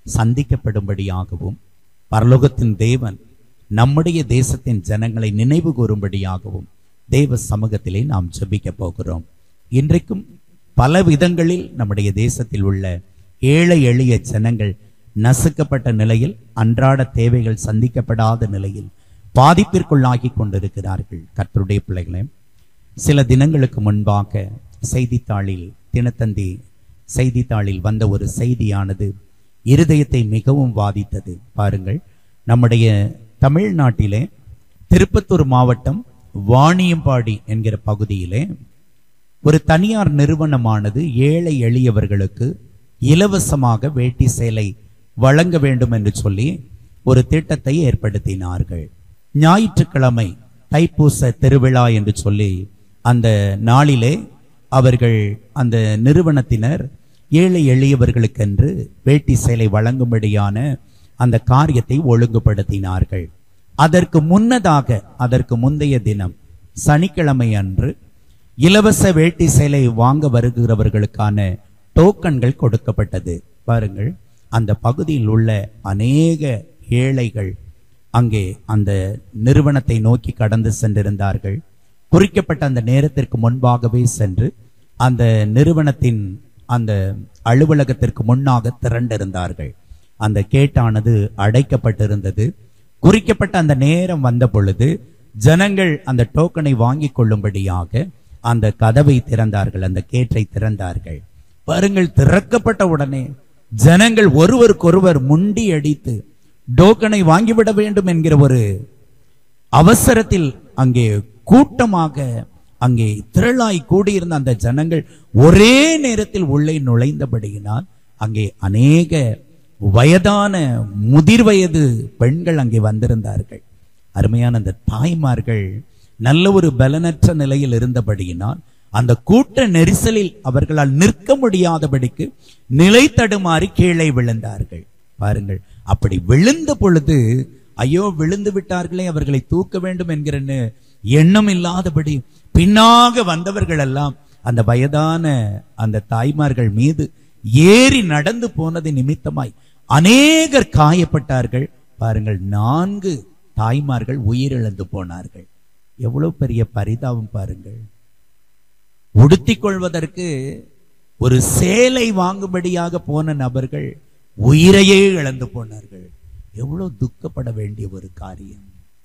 Speaker 1: சந்திக்கப்படும்படியாகவும் பரலோகத்தின் தேவன் நம்முடைய தேசத்தின் ஜனங்களை நினைவு கூறும்படியாகவும் தேவ சமூகத்திலே நாம் ஜெபிக்க போகிறோம் இன்றைக்கும் பல விதங்களில் நம்முடைய தேசத்தில் உள்ள ஏழை எளிய ஜனங்கள் நசுக்கப்பட்ட நிலையில் அன்றாட தேவைகள் சந்திக்கப்படாத நிலையில் பாதிப்பிற்குள்ளாகி கொண்டிருக்கிறார்கள் கர்த்தருடைய பிள்ளைகளே சில தினங்களுக்கு முன்பாக செய்தித்தாளில் தினத்தந்தி செய்தித்தாளில் வந்த ஒரு செய்தியானது இருதயத்தை மிகவும் வாதித்தது பாருங்கள் நம்முடைய தமிழ்நாட்டிலே திருப்பத்தூர் மாவட்டம் வாணியம்பாடி என்கிற பகுதியிலே ஒரு தனியார் நிறுவனமானது ஏழை எளியவர்களுக்கு இலவசமாக வேட்டி சேலை வழங்க வேண்டும் என்று சொல்லி ஒரு திட்டத்தை ஏற்படுத்தினார்கள் ஞாயிற்றுக்கிழமை தைப்பூச திருவிழா என்று சொல்லி அந்த நாளிலே அவர்கள் அந்த நிறுவனத்தினர் ஏழை எளியவர்களுக்கென்று வேட்டி சேலை வழங்கும்படியான அந்த காரியத்தை ஒழுங்குபடுத்தினார்கள் அதற்கு முன்னதாக அதற்கு முந்தைய தினம் சனிக்கிழமை அன்று இலவச வேட்டி சேலை வாங்க வருகிறவர்களுக்கான டோக்கன்கள் கொடுக்கப்பட்டது பாருங்கள் அந்த பகுதியில் உள்ள அநேக ஏழைகள் அங்கே அந்த நிறுவனத்தை நோக்கி கடந்து சென்றிருந்தார்கள் குறிக்கப்பட்ட அந்த நேரத்திற்கு முன்பாகவே சென்று அந்த நிறுவனத்தின் அந்த அலுவலகத்திற்கு முன்னாக திரண்டிருந்தார்கள் அந்த கேட்டானது அடைக்கப்பட்டிருந்தது குறிக்கப்பட்ட அந்த நேரம் வந்த பொழுது ஜனங்கள் அந்த டோக்கனை வாங்கிக் கொள்ளும்படியாக அந்த கதவை திறந்தார்கள் அந்த கேற்றை திறந்தார்கள் பாருங்கள் திறக்கப்பட்ட உடனே ஜனங்கள் ஒருவருக்கொருவர் முண்டி அடித்து டோக்கனை வாங்கிவிட வேண்டும் என்கிற ஒரு அவசரத்தில் அங்கே கூட்டமாக அங்கே திரளாய் கூடியிருந்த அந்த ஜனங்கள் ஒரே நேரத்தில் உள்ளே நுழைந்தபடியினால் அங்கே அநேக வயதான முதிர் வயது பெண்கள் அங்கே வந்திருந்தார்கள் அருமையான அந்த தாய்மார்கள் நல்ல ஒரு பலனற்ற நிலையில் இருந்தபடியினால் அந்த கூட்ட நெரிசலில் அவர்களால் நிற்க முடியாதபடிக்கு நிலை தடுமாறி கீழே விழுந்தார்கள் பாருங்கள் அப்படி விழுந்த பொழுது ஐயோ விழுந்து விட்டார்களே அவர்களை தூக்க வேண்டும் என்கிற நெ- எண்ணம் இல்லாதபடி பின்னாக வந்தவர்கள் எல்லாம் அந்த வயதான அந்த தாய்மார்கள் மீது ஏறி நடந்து போனது நிமித்தமாய் அநேகர் காயப்பட்டார்கள் பாருங்கள் நான்கு தாய்மார்கள் உயிரிழந்து போனார்கள் எவ்வளவு பெரிய பரிதாபம் பாருங்கள் உடுத்திக் கொள்வதற்கு ஒரு சேலை வாங்கும்படியாக போன நபர்கள் உயிரையே இழந்து போனார்கள் எவ்வளவு துக்கப்பட வேண்டிய ஒரு காரியம்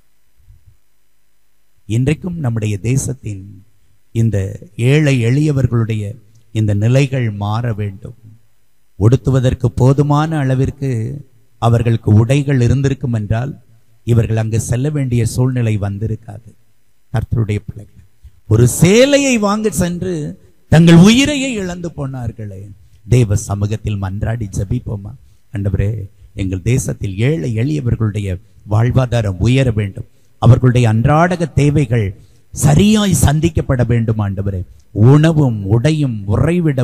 Speaker 1: இன்றைக்கும் நம்முடைய தேசத்தின் இந்த ஏழை எளியவர்களுடைய இந்த நிலைகள் மாற வேண்டும் உடுத்துவதற்கு போதுமான அளவிற்கு அவர்களுக்கு உடைகள் இருந்திருக்கும் என்றால் இவர்கள் அங்கு செல்ல வேண்டிய சூழ்நிலை வந்திருக்காது கர்த்தருடைய பிள்ளைகள் ஒரு சேலையை வாங்க சென்று தங்கள் உயிரையே இழந்து போனார்களே தேவ சமூகத்தில் மன்றாடி ஜெபிப்போமா ஆண்டவரே எங்கள் தேசத்தில் ஏழை எளியவர்களுடைய வாழ்வாதாரம் உயர வேண்டும் அவர்களுடைய அன்றாடக தேவைகள் சரியாய் சந்திக்கப்பட வேண்டும் ஆண்டவரே உணவும் உடையும் உறைவிடமும்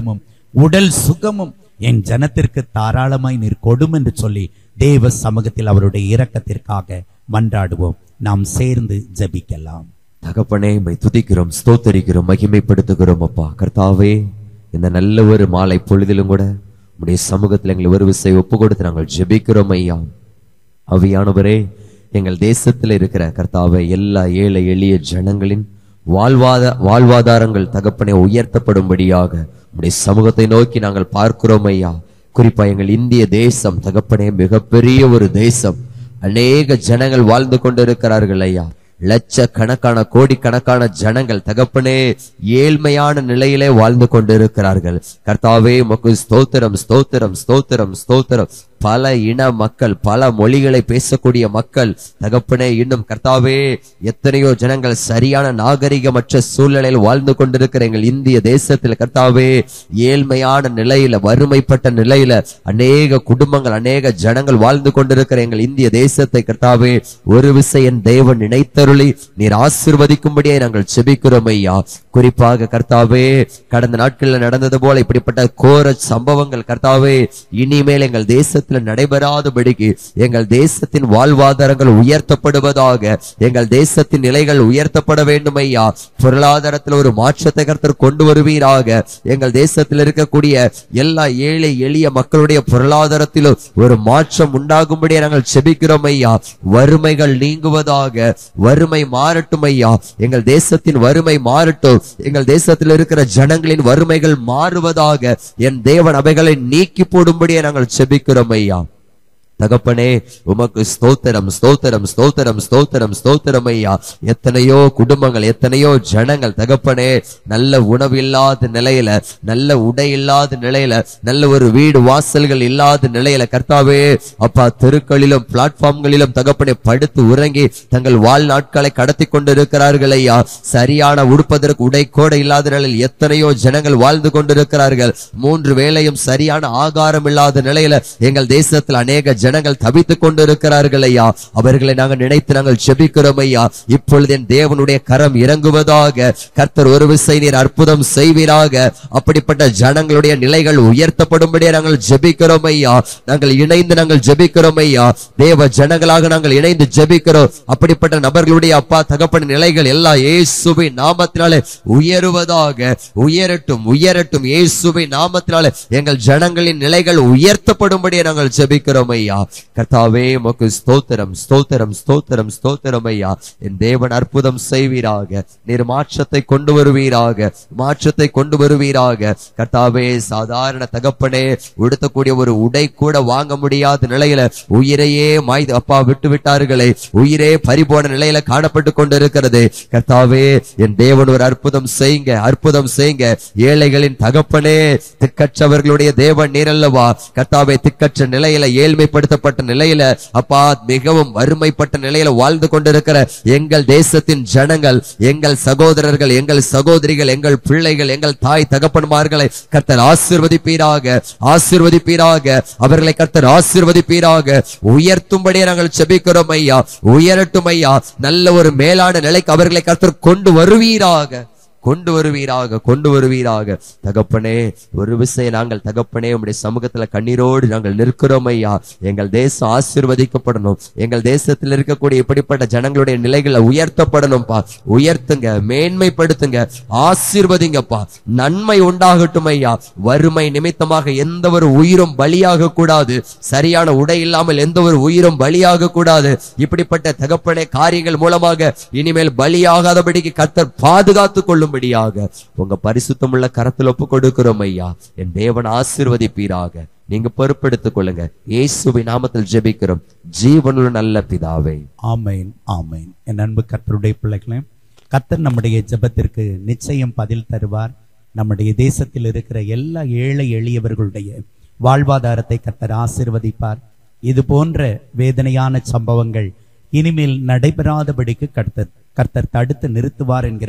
Speaker 1: உடல் சுகமும் என் ஜனத்திற்கு தாராளமாய் நீர் கொடும் என்று சொல்லி தேவ சமூகத்தில் அவருடைய இரக்கத்திற்காக மன்றாடுவோம் நாம் சேர்ந்து ஜெபிக்கலாம்
Speaker 3: தகப்பனே மை துதிக்கிறோம் ஸ்தோத்தரிக்கிறோம் மகிமைப்படுத்துகிறோம் அப்பா கர்த்தாவே இந்த நல்ல ஒரு மாலை பொழுதிலும் கூட உடைய சமூகத்தில் எங்களை ஒரு விசை ஒப்பு கொடுத்து நாங்கள் ஜெபிக்கிறோம் ஐயா அவியானவரே எங்கள் தேசத்தில் இருக்கிற கர்த்தாவே எல்லா ஏழை எளிய ஜனங்களின் வாழ்வாத வாழ்வாதாரங்கள் தகப்பனே உயர்த்தப்படும்படியாக உடைய சமூகத்தை நோக்கி நாங்கள் பார்க்கிறோம் ஐயா குறிப்பா எங்கள் இந்திய தேசம் தகப்பனே மிகப்பெரிய ஒரு தேசம் அநேக ஜனங்கள் வாழ்ந்து கொண்டிருக்கிறார்கள் ஐயா லட்சக்கணக்கான கோடிக்கணக்கான ஜனங்கள் தகப்பனே ஏழ்மையான நிலையிலே வாழ்ந்து கொண்டிருக்கிறார்கள் கர்த்தாவே உமக்கு ஸ்தோத்திரம் ஸ்தோத்திரம் ஸ்தோத்திரம் ஸ்தோத்திரம் பல இன மக்கள் பல மொழிகளை பேசக்கூடிய மக்கள் தகப்பனே இன்னும் கர்த்தாவே எத்தனையோ ஜனங்கள் சரியான நாகரிகமற்ற சூழ்நிலையில் வாழ்ந்து கொண்டிருக்கிற எங்கள் இந்திய தேசத்தில் கர்த்தாவே ஏழ்மையான நிலையில வறுமைப்பட்ட நிலையில அநேக குடும்பங்கள் அநேக ஜனங்கள் வாழ்ந்து கொண்டிருக்கிற எங்கள் இந்திய தேசத்தை கர்த்தாவே ஒரு விசை என் தேவன் நினைத்தருளி நீர் ஆசிர்வதிக்கும்படியே நாங்கள் செபிக்கிறோம் ஐயா குறிப்பாக கர்த்தாவே கடந்த நாட்களில் நடந்தது போல இப்படிப்பட்ட கோர சம்பவங்கள் கர்த்தாவே இனிமேல் எங்கள் தேசத்தில் நடைபெறாதபடிக்கு எங்கள் தேசத்தின் வாழ்வாதாரங்கள் உயர்த்தப்படுவதாக எங்கள் தேசத்தின் நிலைகள் உயர்த்தப்பட வேண்டும் ஐயா பொருளாதாரத்தில் ஒரு மாற்றத்தை கர்த்தர் கொண்டு வருவீராக எங்கள் தேசத்தில் இருக்கக்கூடிய எல்லா ஏழை எளிய மக்களுடைய பொருளாதாரத்திலும் ஒரு மாற்றம் உண்டாகும்படியே நாங்கள் செபிக்கிறோம் ஐயா வறுமைகள் நீங்குவதாக வறுமை மாறட்டும் ஐயா எங்கள் தேசத்தின் வறுமை மாறட்டும் எங்கள் தேசத்தில் இருக்கிற ஜனங்களின் வறுமைகள் மாறுவதாக என் தேவன் அவைகளை நீக்கி போடும்படியே நாங்கள் செபிக்கிறோம் ஐயா தகப்பனே உமக்கு ஸ்தோத்திரம் ஸ்தோத்திரம் ஸ்தோத்திரம் ஸ்தோத்திரம் ஸ்தோத்திரம் ஐயா எத்தனையோ குடும்பங்கள் எத்தனையோ ஜனங்கள் தகப்பனே நல்ல உணவு இல்லாத நிலையில நல்ல உடை இல்லாத நிலையில நல்ல ஒரு வீடு வாசல்கள் இல்லாத நிலையில கர்த்தாவே அப்பா தெருக்களிலும் பிளாட்ஃபார்ம்களிலும் தகப்பனே படுத்து உறங்கி தங்கள் வாழ்நாட்களை கடத்தி கொண்டிருக்கிறார்கள் ஐயா சரியான உடுப்பதற்கு உடை கூட இல்லாத நிலையில் எத்தனையோ ஜனங்கள் வாழ்ந்து கொண்டிருக்கிறார்கள் மூன்று வேளையும் சரியான ஆகாரம் இல்லாத நிலையில எங்கள் தேசத்தில் அநேக ஜனங்கள் தவித்துக் கொண்டிருக்கிறார்கள் ஐயா அவர்களை நாங்கள் நினைத்து நாங்கள் ஜெபிக்கிறோம் ஐயா இப்பொழுது என் தேவனுடைய கரம் இறங்குவதாக கர்த்தர் ஒரு விசை நீர் அற்புதம் செய்வீராக அப்படிப்பட்ட ஜனங்களுடைய நிலைகள் உயர்த்தப்படும்படியே நாங்கள் ஜெபிக்கிறோம் ஐயா நாங்கள் இணைந்து நாங்கள் ஜெபிக்கிறோம் ஐயா தேவ ஜனங்களாக நாங்கள் இணைந்து ஜெபிக்கிறோம் அப்படிப்பட்ட நபர்களுடைய அப்பா தகப்பன் நிலைகள் எல்லாம் இயேசுவின் நாமத்தினாலே உயருவதாக உயரட்டும் உயரட்டும் இயேசுவின் நாமத்தினாலே எங்கள் ஜனங்களின் நிலைகள் உயர்த்தப்படும்படியே நாங்கள் ஜெபிக்கிறோம் ஐயா கர்த்தாவே உமக்கு ஸ்தோத்திரம் ஸ்தோத்திரம் ஸ்தோத்திரம் ஸ்தோத்திரம் ஐயா என் தேவன் அற்புதம் செய்வீராக நீர் மாற்றத்தை கொண்டு வருவீராக மாற்றத்தை கொண்டு வருவீராக கர்த்தாவே சாதாரண தகப்பனே உடுத்தக்கூடிய ஒரு உடை கூட வாங்க முடியாத நிலையில உயிரையே மாய் அப்பா விட்டு விட்டார்களே உயிரே பறிபோன நிலையில காணப்பட்டு கொண்டிருக்கிறது கர்த்தாவே என் தேவன் ஒரு அற்புதம் செய்யுங்க அற்புதம் செய்யுங்க ஏழைகளின் தகப்பனே திக்கற்றவர்களுடைய தேவன் நீரல்லவா கர்த்தாவே திக்கற்ற நிலையில ஏழ்மைப்படுத்தப்பட்ட நிலையில அப்பா மிகவும் வறுமைப்பட்ட நிலையில வாழ்ந்து கொண்டிருக்கிற எங்கள் தேசத்தின் ஜனங்கள் எங்கள் சகோதரர்கள் எங்கள் சகோதரிகள் எங்கள் பிள்ளைகள் எங்கள் தாய் தகப்பன்மார்களை கர்த்தர் ஆசிர்வதிப்பீராக ஆசிர்வதிப்பீராக அவர்களை கர்த்தர் ஆசிர்வதிப்பீராக உயர்த்தும்படியே நாங்கள் செபிக்கிறோம் ஐயா உயரட்டும் ஐயா நல்ல ஒரு மேலான நிலைக்கு அவர்களை கர்த்தர் கொண்டு வருவீராக கொண்டு வருவீராக கொண்டு வருவீராக தகப்பனே ஒரு விசை நாங்கள் தகப்பனே உம்முடைய சமூகத்துல கண்ணீரோடு நாங்கள் நிற்கிறோம் ஐயா எங்கள் தேசம் ஆசீர்வதிக்கப்படணும் எங்கள் தேசத்தில் இருக்கக்கூடிய இப்படிப்பட்ட ஜனங்களுடைய நிலைகளை உயர்த்தப்படணும்பா உயர்த்துங்க மேன்மைப்படுத்துங்க ஆசீர்வதிங்கப்பா நன்மை உண்டாகட்டும் ஐயா வறுமை நிமித்தமாக எந்த ஒரு உயிரும் பலியாக கூடாது சரியான உடை இல்லாமல் எந்த ஒரு உயிரும் பலியாக கூடாது இப்படிப்பட்ட தகப்பனே காரியங்கள் மூலமாக இனிமேல் பலியாகாதபடிக்கு கர்த்தர் பாதுகாத்துக் கொள்ளும்படியாக உங்க பரிசுத்தமுள்ள கரத்தில் ஒப்பு கொடுக்கிறோம் ஐயா என் தேவன் ஆசீர்வதிப்பீராக நீங்க பொறுப்பெடுத்துக் கொள்ளுங்க இயேசுவின் நாமத்தில் ஜெபிக்கிறோம் ஜீவனுள்ள நல்ல பிதாவே
Speaker 1: ஆமென் ஆமென் என் அன்பு கர்த்தருடைய பிள்ளைகளே கர்த்தர் நம்முடைய ஜெபத்திற்கு நிச்சயம் பதில் தருவார் நம்முடைய தேசத்தில் இருக்கிற எல்லா ஏழை எளியவர்களுடைய வாழ்வாதாரத்தை கர்த்தர் ஆசீர்வதிப்பார் இது போன்ற வேதனையான சம்பவங்கள் இனிமேல் நடைபெறாதபடிக்கு கர்த்தர் கர்த்தர் தடுத்து நிறுத்துவார் என்கிற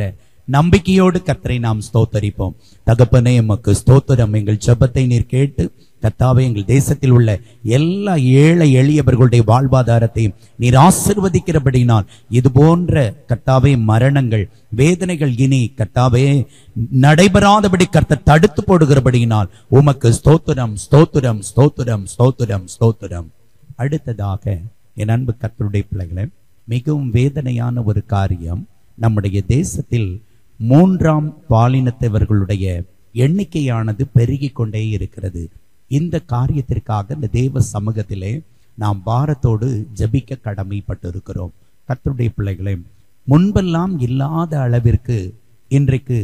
Speaker 1: நம்பிக்கையோடு கர்த்தரை நாம் ஸ்தோத்தரிப்போம் தகப்பனே எமக்கு ஸ்தோத்திரம் எங்கள் ஜெபத்தை நீர் கேட்டு கர்த்தாவே எங்கள் தேசத்தில் உள்ள எல்லா ஏழை எளியவர்களுடைய வாழ்வாதாரத்தையும் நீர் ஆசிர்வதிக்கிறபடினால் இது போன்ற கர்த்தாவே மரணங்கள் வேதனைகள் இனி கர்த்தாவே நடைபெறாதபடி கர்த்தர் தடுத்து போடுகிறபடியினால் உமக்கு ஸ்தோத்திரம் ஸ்தோத்திரம் ஸ்தோத்திரம் ஸ்தோத்திரம் ஸ்தோத்திரம் அடுத்ததாக என் அன்பு கர்த்தருடைய பிள்ளைகளே மிகவும் வேதனையான ஒரு காரியம் நம்முடைய தேசத்தில் மூன்றாம் பாலினத்தவர்களுடைய எண்ணிக்கையானது பெருகிக் கொண்டே இருக்கிறது இந்த காரியத்திற்காக இந்த தேவ சமூகத்திலே நாம் பாரத்தோடு ஜெபிக்க கடமைப்பட்டிருக்கிறோம் கர்த்தருடைய பிள்ளைகளே முன்பெல்லாம் இல்லாத அளவிற்கு இன்றைக்கு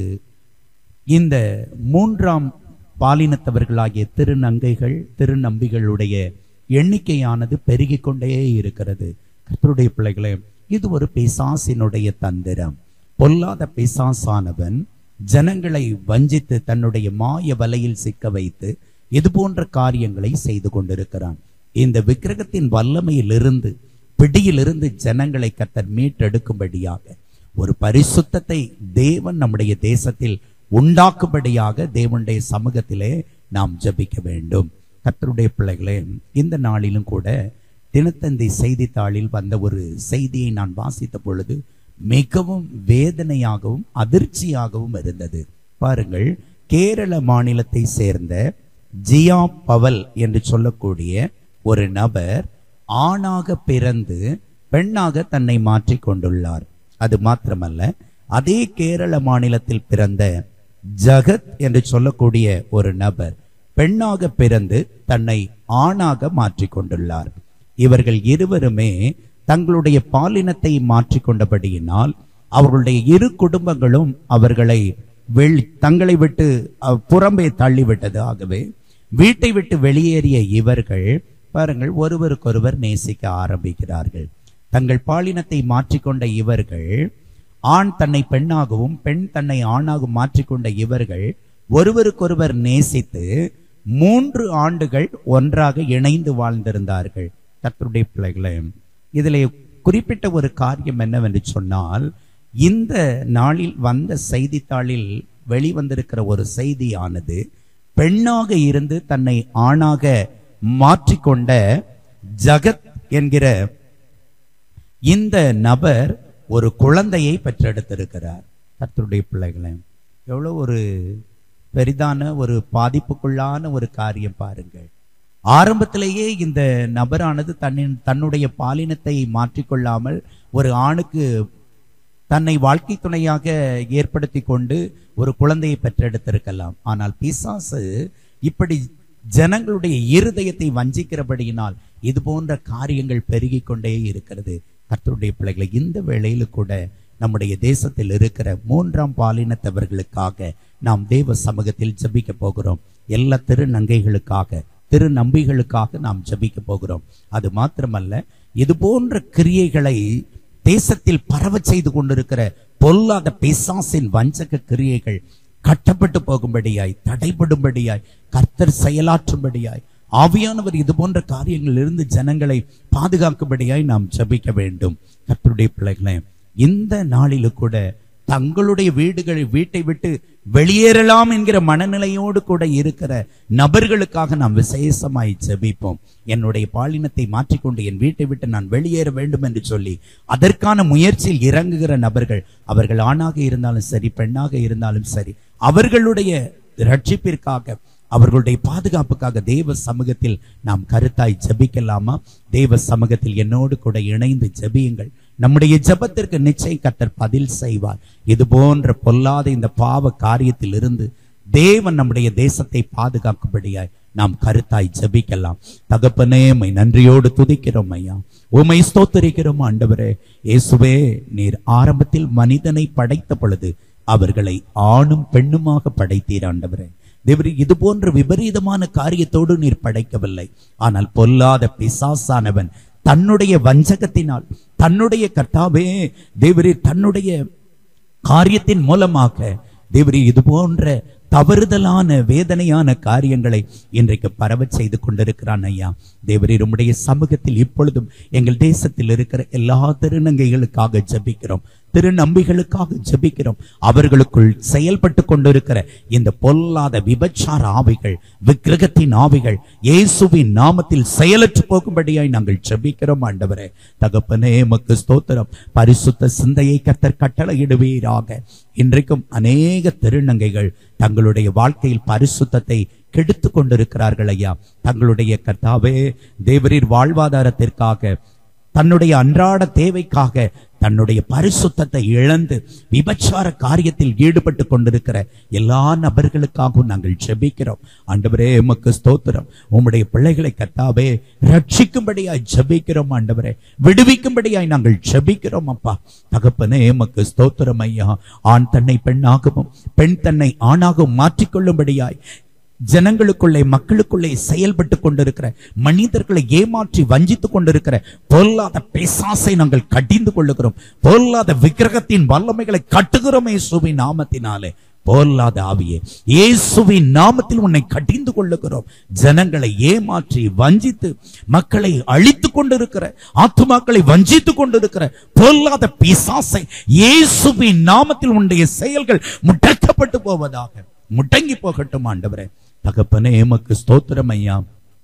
Speaker 1: இந்த மூன்றாம் பாலினத்தவர்களாகிய திருநங்கைகள் திருநம்பிகளுடைய எண்ணிக்கையானது பெருகிக் கொண்டே இருக்கிறது கர்த்தருடைய பிள்ளைகளே இது ஒரு பிசாசினுடைய தந்திரம் பொல்லாத பிசாசானவன் ஜனங்களை வஞ்சித்து தன்னுடைய மாய வலையில் சிக்க வைத்து இது போன்ற காரியங்களை செய்து கொண்டிருக்கிறான் இந்த விக்கிரகத்தின் வல்லமையிலிருந்து பிடியிலிருந்து ஜனங்களை கத்தர் மீட்டெடுக்கும்படியாக ஒரு பரிசுத்தத்தை தேவன் நம்முடைய தேசத்தில் உண்டாக்கும்படியாக தேவனுடைய சமூகத்திலே நாம் ஜெபிக்க வேண்டும் கர்த்தருடைய பிள்ளைகளே இந்த நாளிலும் கூட தினத்தந்தி செய்தித்தாளில் வந்த ஒரு செய்தியை நான் வாசித்த பொழுது மிகவும் வேதனையாகவும் அதிர்ச்சியாகவும் இருந்தது பாருங்கள் கேரள மாநிலத்தை சேர்ந்த ஜியா பவல் என்று சொல்லக்கூடிய ஒரு நபர் ஆணாக பிறந்து பெண்ணாக தன்னை மாற்றிக் கொண்டுள்ளார் அது மாத்திரமல்ல அதே கேரள மாநிலத்தில் பிறந்த ஜகத் என்று சொல்லக்கூடிய ஒரு நபர் பெண்ணாக பிறந்து தன்னை ஆணாக மாற்றிக் கொண்டுள்ளார் இவர்கள் இருவருமே தங்களுடைய பாலினத்தை மாற்றிக்கொண்டபடியினால் அவர்களுடைய இரு குடும்பங்களும் அவர்களை வெளி தங்களை விட்டு அஹ், புறம்பே தள்ளிவிட்டது ஆகவே வீட்டை விட்டு வெளியேறிய இவர்கள் பாருங்கள் ஒருவருக்கொருவர் நேசிக்க ஆரம்பிக்கிறார்கள் தங்கள் பாலினத்தை மாற்றிக்கொண்ட இவர்கள் ஆண் தன்னை பெண்ணாகவும் பெண் தன்னை ஆணாக மாற்றிக்கொண்ட இவர்கள் ஒருவருக்கொருவர் நேசித்து மூன்று ஆண்டுகள் ஒன்றாக இணைந்து வாழ்ந்திருந்தார்கள் கர்த்தருடைய பிள்ளைகளே இதிலே குறிப்பிட்ட ஒரு காரியம் என்னவென்று சொன்னால் இந்த நாளில் வந்த செய்தித்தாளில் வெளிவந்திருக்கிற ஒரு செய்தியானது பெண்ணாக இருந்து தன்னை ஆணாக மாற்றிக்கொண்ட ஜகத் என்கிற இந்த நபர் ஒரு குழந்தையை பெற்றெடுத்திருக்கிறார் கர்த்தருடைய பிள்ளைகளே எவ்வளவு ஒரு பெரிதான ஒரு பாதிப்புக்குள்ளான ஒரு காரியம் பாருங்கள் ஆரம்பத்திலேயே இந்த நபரானது தன்னின் தன்னுடைய பாலினத்தை மாற்றிக்கொள்ளாமல் ஒரு ஆணுக்கு தன்னை வாழ்க்கை துணையாக ஏற்படுத்தி கொண்டு ஒரு குழந்தையை பெற்றெடுத்திருக்கலாம் ஆனால் பிசாசு இப்படி ஜனங்களுடைய இருதயத்தை வஞ்சிக்கிறபடியினால் இது போன்ற காரியங்கள் பெருகிக் கொண்டே இருக்கிறது கர்த்தருடைய பிள்ளைகளை இந்த வேளையில கூட நம்முடைய தேசத்தில் இருக்கிற மூன்றாம் பாலினத்தவர்களுக்காக நாம் தேவ சமூகத்தில் ஜெபிக்க போகிறோம் எல்லா திருநங்கைகளுக்காக திருநம்பிகளுக்காக நாம் ஜெபிக்க போகிறோம் அது மாத்திரமல்ல இது போன்ற கிரியைகளை தேசத்தில் பரவச் செய்து கொண்டிருக்கிற பொல்லாத பிசாசின் வஞ்சக கிரியைகள் கட்டப்பட்டு போகும்படியாய் தடைபடும்படியாய் கர்த்தர் செயலாற்றும்படியாய் ஆவியானவர் இது போன்ற காரியங்களில் இருந்து ஜனங்களை பாதுகாக்கும்படியாய் நாம் ஜெபிக்க வேண்டும் கர்த்தருடைய பிள்ளைகளே இந்த நாளிலு கூட தங்களுடைய வீடுகளை வீட்டை விட்டு வெளியேறலாம் என்கிற மனநிலையோடு கூட இருக்கிற நபர்களுக்காக நாம் விசேஷமாய் ஜெபிப்போம் என்னுடைய பாலினத்தை மாற்றிக்கொண்டு என் வீட்டை விட்டு நான் வெளியேற வேண்டும் என்று சொல்லி அதற்கான முயற்சியில் இறங்குகிற நபர்கள் அவர்கள் ஆணாக இருந்தாலும் சரி பெண்ணாக இருந்தாலும் சரி அவர்களுடைய ரட்சிப்பிற்காக அவர்களுடைய பாதுகாப்புக்காக தேவ சமூகத்தில் நாம் கருத்தாய் ஜெபிக்கலாமா தேவ சமூகத்தில் என்னோடு கூட இணைந்து ஜெபியுங்கள் நம்முடைய ஜெபத்திற்கு நிச்சயம் கர்த்தர் பதில் செய்வார் இது போன்ற பொல்லாத இந்த பாவ காரியத்தில் இருந்து தேவன் நம்முடைய தேசத்தை பாதுகாக்கும்படியாய் நாம் கருத்தாய் ஜெபிக்கலாம் தகப்பனே உம்மை நன்றியோடு துதிக்கிறோம் ஐயா உமை ஸ்தோத்தரிக்கிறோம் ஆண்டவரே இயேசுவே நீர் ஆரம்பத்தில் மனிதனை படைத்த பொழுது அவர்களை ஆணும் பெண்ணுமாக படைத்தீர் ஆண்டவரே தேவரே இது போன்ற விபரீதமான காரியத்தோடு நீர் படைக்கவில்லை ஆனால் பொல்லாத பிசாசானவன் தன்னுடைய வஞ்சகத்தினால் தன்னுடைய கர்த்தாவே தேவரே தன்னுடைய காரியத்தின் மூலமாக தேவரே இது போன்ற தவறுதலான வேதனையான காரியங்களை இன்றைக்கு பரவச் செய்து கொண்டிருக்கிறான் ஐயா தேவரீர் உம்முடைய சமூகத்தில் இப்பொழுதும் எங்கள் தேசத்தில் இருக்கிற எல்லா திருநங்கைகளுக்காக ஜெபிக்கிறோம் திருநம்பிகளுக்காக ஜெபிக்கிறோம் அவர்களுக்குள் செயல்பட்டு கொண்டிருக்கிற இந்த பொல்லாத விபச்சார ஆவிகள் விக்கிரகத்தின் ஆவிகள் இயேசுவின் நாமத்தில் செயலற்று போகும்படியாய் நாங்கள் ஜெபிக்கிறோம் ஆண்டவரே தகப்பனே எமக்கு ஸ்தோத்திரம் பரிசுத்த சிந்தையை கத்தர் கட்டளையிடுவீராக இன்றைக்கும் அநேக திருநங்கைகள் தங்களுடைய வாழ்க்கையில் பரிசுத்தத்தை கெடுத்து கொண்டிருக்கிறார்கள் ஐயா தங்களுடைய கர்த்தாவே தேவரீர் வாழ்வாதாரத்திற்காக தன்னுடைய அன்றாட தேவைக்காக தன்னுடைய பரிசுத்தத்தை இழந்து விபச்சார காரியத்தில் ஈடுபட்டு கொண்டிருக்கிற எல்லா நபர்களுக்காகவும் நாங்கள் ஜெபிக்கிறோம் ஆண்டவரே எமக்கு ஸ்தோத்திரம் உம்முடைய பிள்ளைகளை கத்தாவே ரட்சிக்கும்படியாய் ஜெபிக்கிறோம் ஆண்டவரே விடுவிக்கும்படியாய் நாங்கள் ஜெபிக்கிறோம் அப்பா தகப்பனே எமக்கு ஸ்தோத்திரம் ஐயா ஆண் தன்னை பெண்ணாகவும் பெண் தன்னை ஆணாகவும் மாற்றிக்கொள்ளும்படியாய் ஜனங்களுக்குள்ளே மக்களுக்குள்ளே செயல்பட்டு கொண்டிருக்கிற மனிதர்களை ஏமாற்றி வஞ்சித்துக் கொண்டிருக்கிற பொல்லாத பிசாசை நாங்கள் கடிந்து கொள்ளுகிறோம் பொல்லாத விக்கிரகத்தின் வல்லமைகளை கட்டுகிறோம் இயேசுவின் நாமத்தினாலே பொல்லாத ஆவியே இயேசுவின் நாமத்தில் உன்னை கடிந்து கொள்ளுகிறோம் ஜனங்களை ஏமாற்றி வஞ்சித்து மக்களை அழித்துக் கொண்டிருக்கிற ஆத்துமாக்களை வஞ்சித்துக் கொண்டிருக்கிற பொல்லாத பிசாசை இயேசுவின் நாமத்தில் உன்னுடைய செயல்கள் முடக்கப்பட்டு போவதாக முடங்கி போகட்டும் ஆண்டவரே தகப்பனே எமக்கு ஸ்தோத்திரம் ஐயா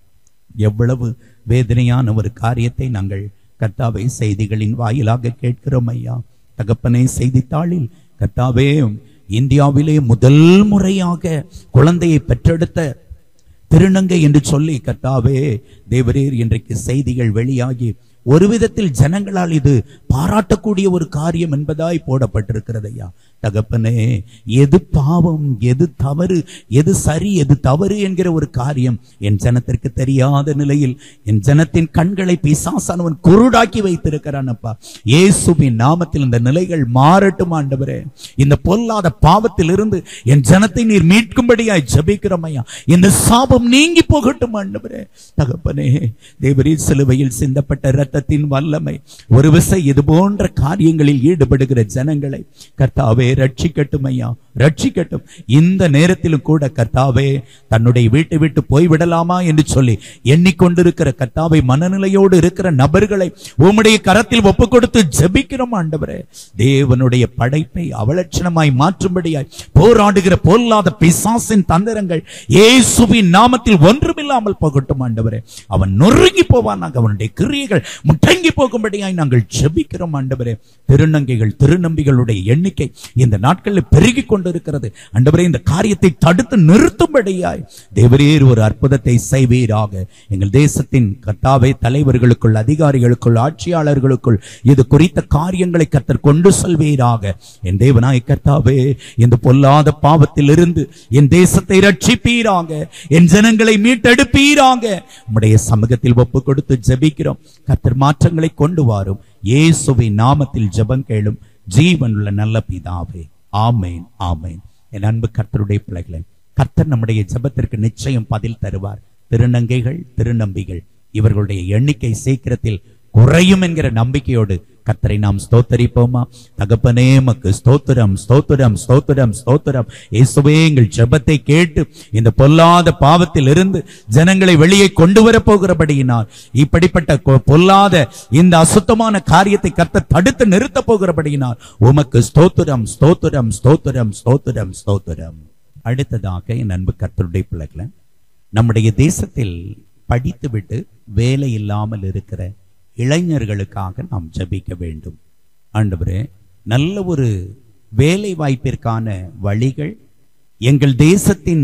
Speaker 1: எவ்வளவு வேதனையான ஒரு காரியத்தை நாங்கள் கர்த்தாவை செய்திகளின் வாயிலாக கேட்கிறோம் ஐயா தகப்பனே செய்தித்தாளில் கர்த்தாவே இந்தியாவிலே முதல் முறையாக குழந்தையை பெற்றெடுத்த திருநங்கை என்று சொல்லி கர்த்தாவே தேவரீர் இன்றைக்கு செய்திகள் வெளியாகி ஒரு விதத்தில் ஜனங்களால் இது பாராட்டக்கூடிய ஒரு காரியம் என்பதாய் போடப்பட்டிருக்கிறது ஐயா தகப்பனே எது பாவம் எது தவறு எது சரி எது தவறு என்கிற ஒரு காரியம் என் ஜனத்திற்கு தெரியாத நிலையில் என் ஜனத்தின் கண்களை பிசாசானவன் குருடாக்கி வைத்திருக்கிறான் அப்பா இயேசுவின் நாமத்தில் இந்த நிலைகள் மாறட்டும் ஆண்டவரே இந்த பொல்லாத பாவத்திலிருந்து என் ஜனத்தை நீர் மீட்கும்படியாய் ஜெபிக்கிறோம் ஐயா இந்த சாபம் நீங்கி போகட்டும் ஆண்டவரே தகப்பனே தேவரீர் சிலுவையில் சிந்தப்பட்ட இரத்தத்தின் வல்லமை ஒரு விசை இது போன்ற காரியங்களில் ஈடுபடுகிற ஜனங்களை கர்த்தாவே ரட்சிக்கட்டும் ஐயா ரட்சிக்கட்டும் இந்த நேரத்திலும் கூட கர்த்தாவே தன்னுடைய வீட்டை விட்டு போய்விடலாமா என்று சொல்லி எண்ணிக்கொண்டிருக்கிற கர்த்தாவை மனநிலையோடு இருக்கிற நபர்களை உம்முடைய கரத்தில் ஒப்பு கொடுத்து ஜெபிக்கிறோம் ஆண்டவரே தேவனுடைய படைப்பை அவலட்சணமாய் மாற்றும்படியாய் போராடுகிற பொல்லாத பிசாசின் தந்திரங்கள் இயேசுவின் நாமத்தில் ஒன்றுமில்லாமல் போகட்டும் ஆண்டவரே அவன் நொறுங்கி போவானாக அவனுடைய கிரியைகள் முட்டங்கி போகும்படியாய் நாங்கள் ஜெபிக்கிறோம் ஆண்டவரே திருநங்கைகள் திருநம்பிகளுடைய எண்ணிக்கை இந்த நாட்களில் பெருகி கொண்டிருக்கிறது ஆண்டவரே இந்த காரியத்தை தடுத்து நிறுத்தும்படியாய் தேவரீர் ஒரு அற்புதத்தை செய்வீராக எங்கள் தேசத்தின் கர்த்தாவை தலைவர்களுக்குள் அதிகாரிகளுக்குள் ஆட்சியாளர்களுக்குள் இது குறித்த காரியங்களை கத்தர் கொண்டு செல்வீராக என் தேவனாய் கர்த்தாவே இந்த பொல்லாத பாவத்திலிருந்து என் தேசத்தை ரட்சிப்பீராக என் ஜனங்களை மீட்டெடுப்பீராக உம்முடைய சமூகத்தில் ஒப்பு கொடுத்து ஜெபிக்கிறோம் கர்த்தர் மாற்றங்களை கொண்டு வாரும் இயேசுவின் நாமத்தில் ஜெபம் கேளும் ஜீவனுள்ள நல்ல பிதாவே ஆமேன் ஆமேன் என் அன்பு கர்த்தருடைய பிள்ளைகளே கர்த்தர் நம்முடைய ஜெபத்திற்கு நிச்சயம் பதில் தருவார் திருநங்கைகள் திருநம்பிகள் இவர்களுடைய எண்ணிக்கை சீக்கிரத்தில் குறையும் என்கிற நம்பிக்கையோடு கர்த்தரை நாம் ஸ்தோத்தரிப்போமா தகப்பனே மக்கு ஸ்தோத்திரம் ஸ்தோத்திரம் ஸ்தோத்திரம் ஸ்தோத்திரம் இயேசுவே எங்கள் ஜெபத்தை கேட்டு இந்த பொல்லாத பாவத்தில் இருந்து ஜனங்களை வெளியே கொண்டு வர போகிறபடியினால் இப்படிப்பட்ட கொ- பொல்லாத இந்த அசுத்தமான காரியத்தை கர்த்தர் தடுத்து நிறுத்த போகிறபடியினால் உமக்கு ஸ்தோத்திரம் ஸ்தோத்திரம் ஸ்தோத்திரம் ஸ்தோத்திரம் ஸ்தோத்திரம் அடுத்ததாக என் அன்பு கர்த்தருடைய பிள்ளைகளை நம்முடைய தேசத்தில் படித்துவிட்டு வேலை இல்லாமல் இருக்கிற இளைஞர்களுக்காக நாம் ஜெபிக்க வேண்டும் ஆண்டவரே நல்ல ஒரு வேலை வாய்ப்பிற்கான வழிகள் எங்கள் தேசத்தின்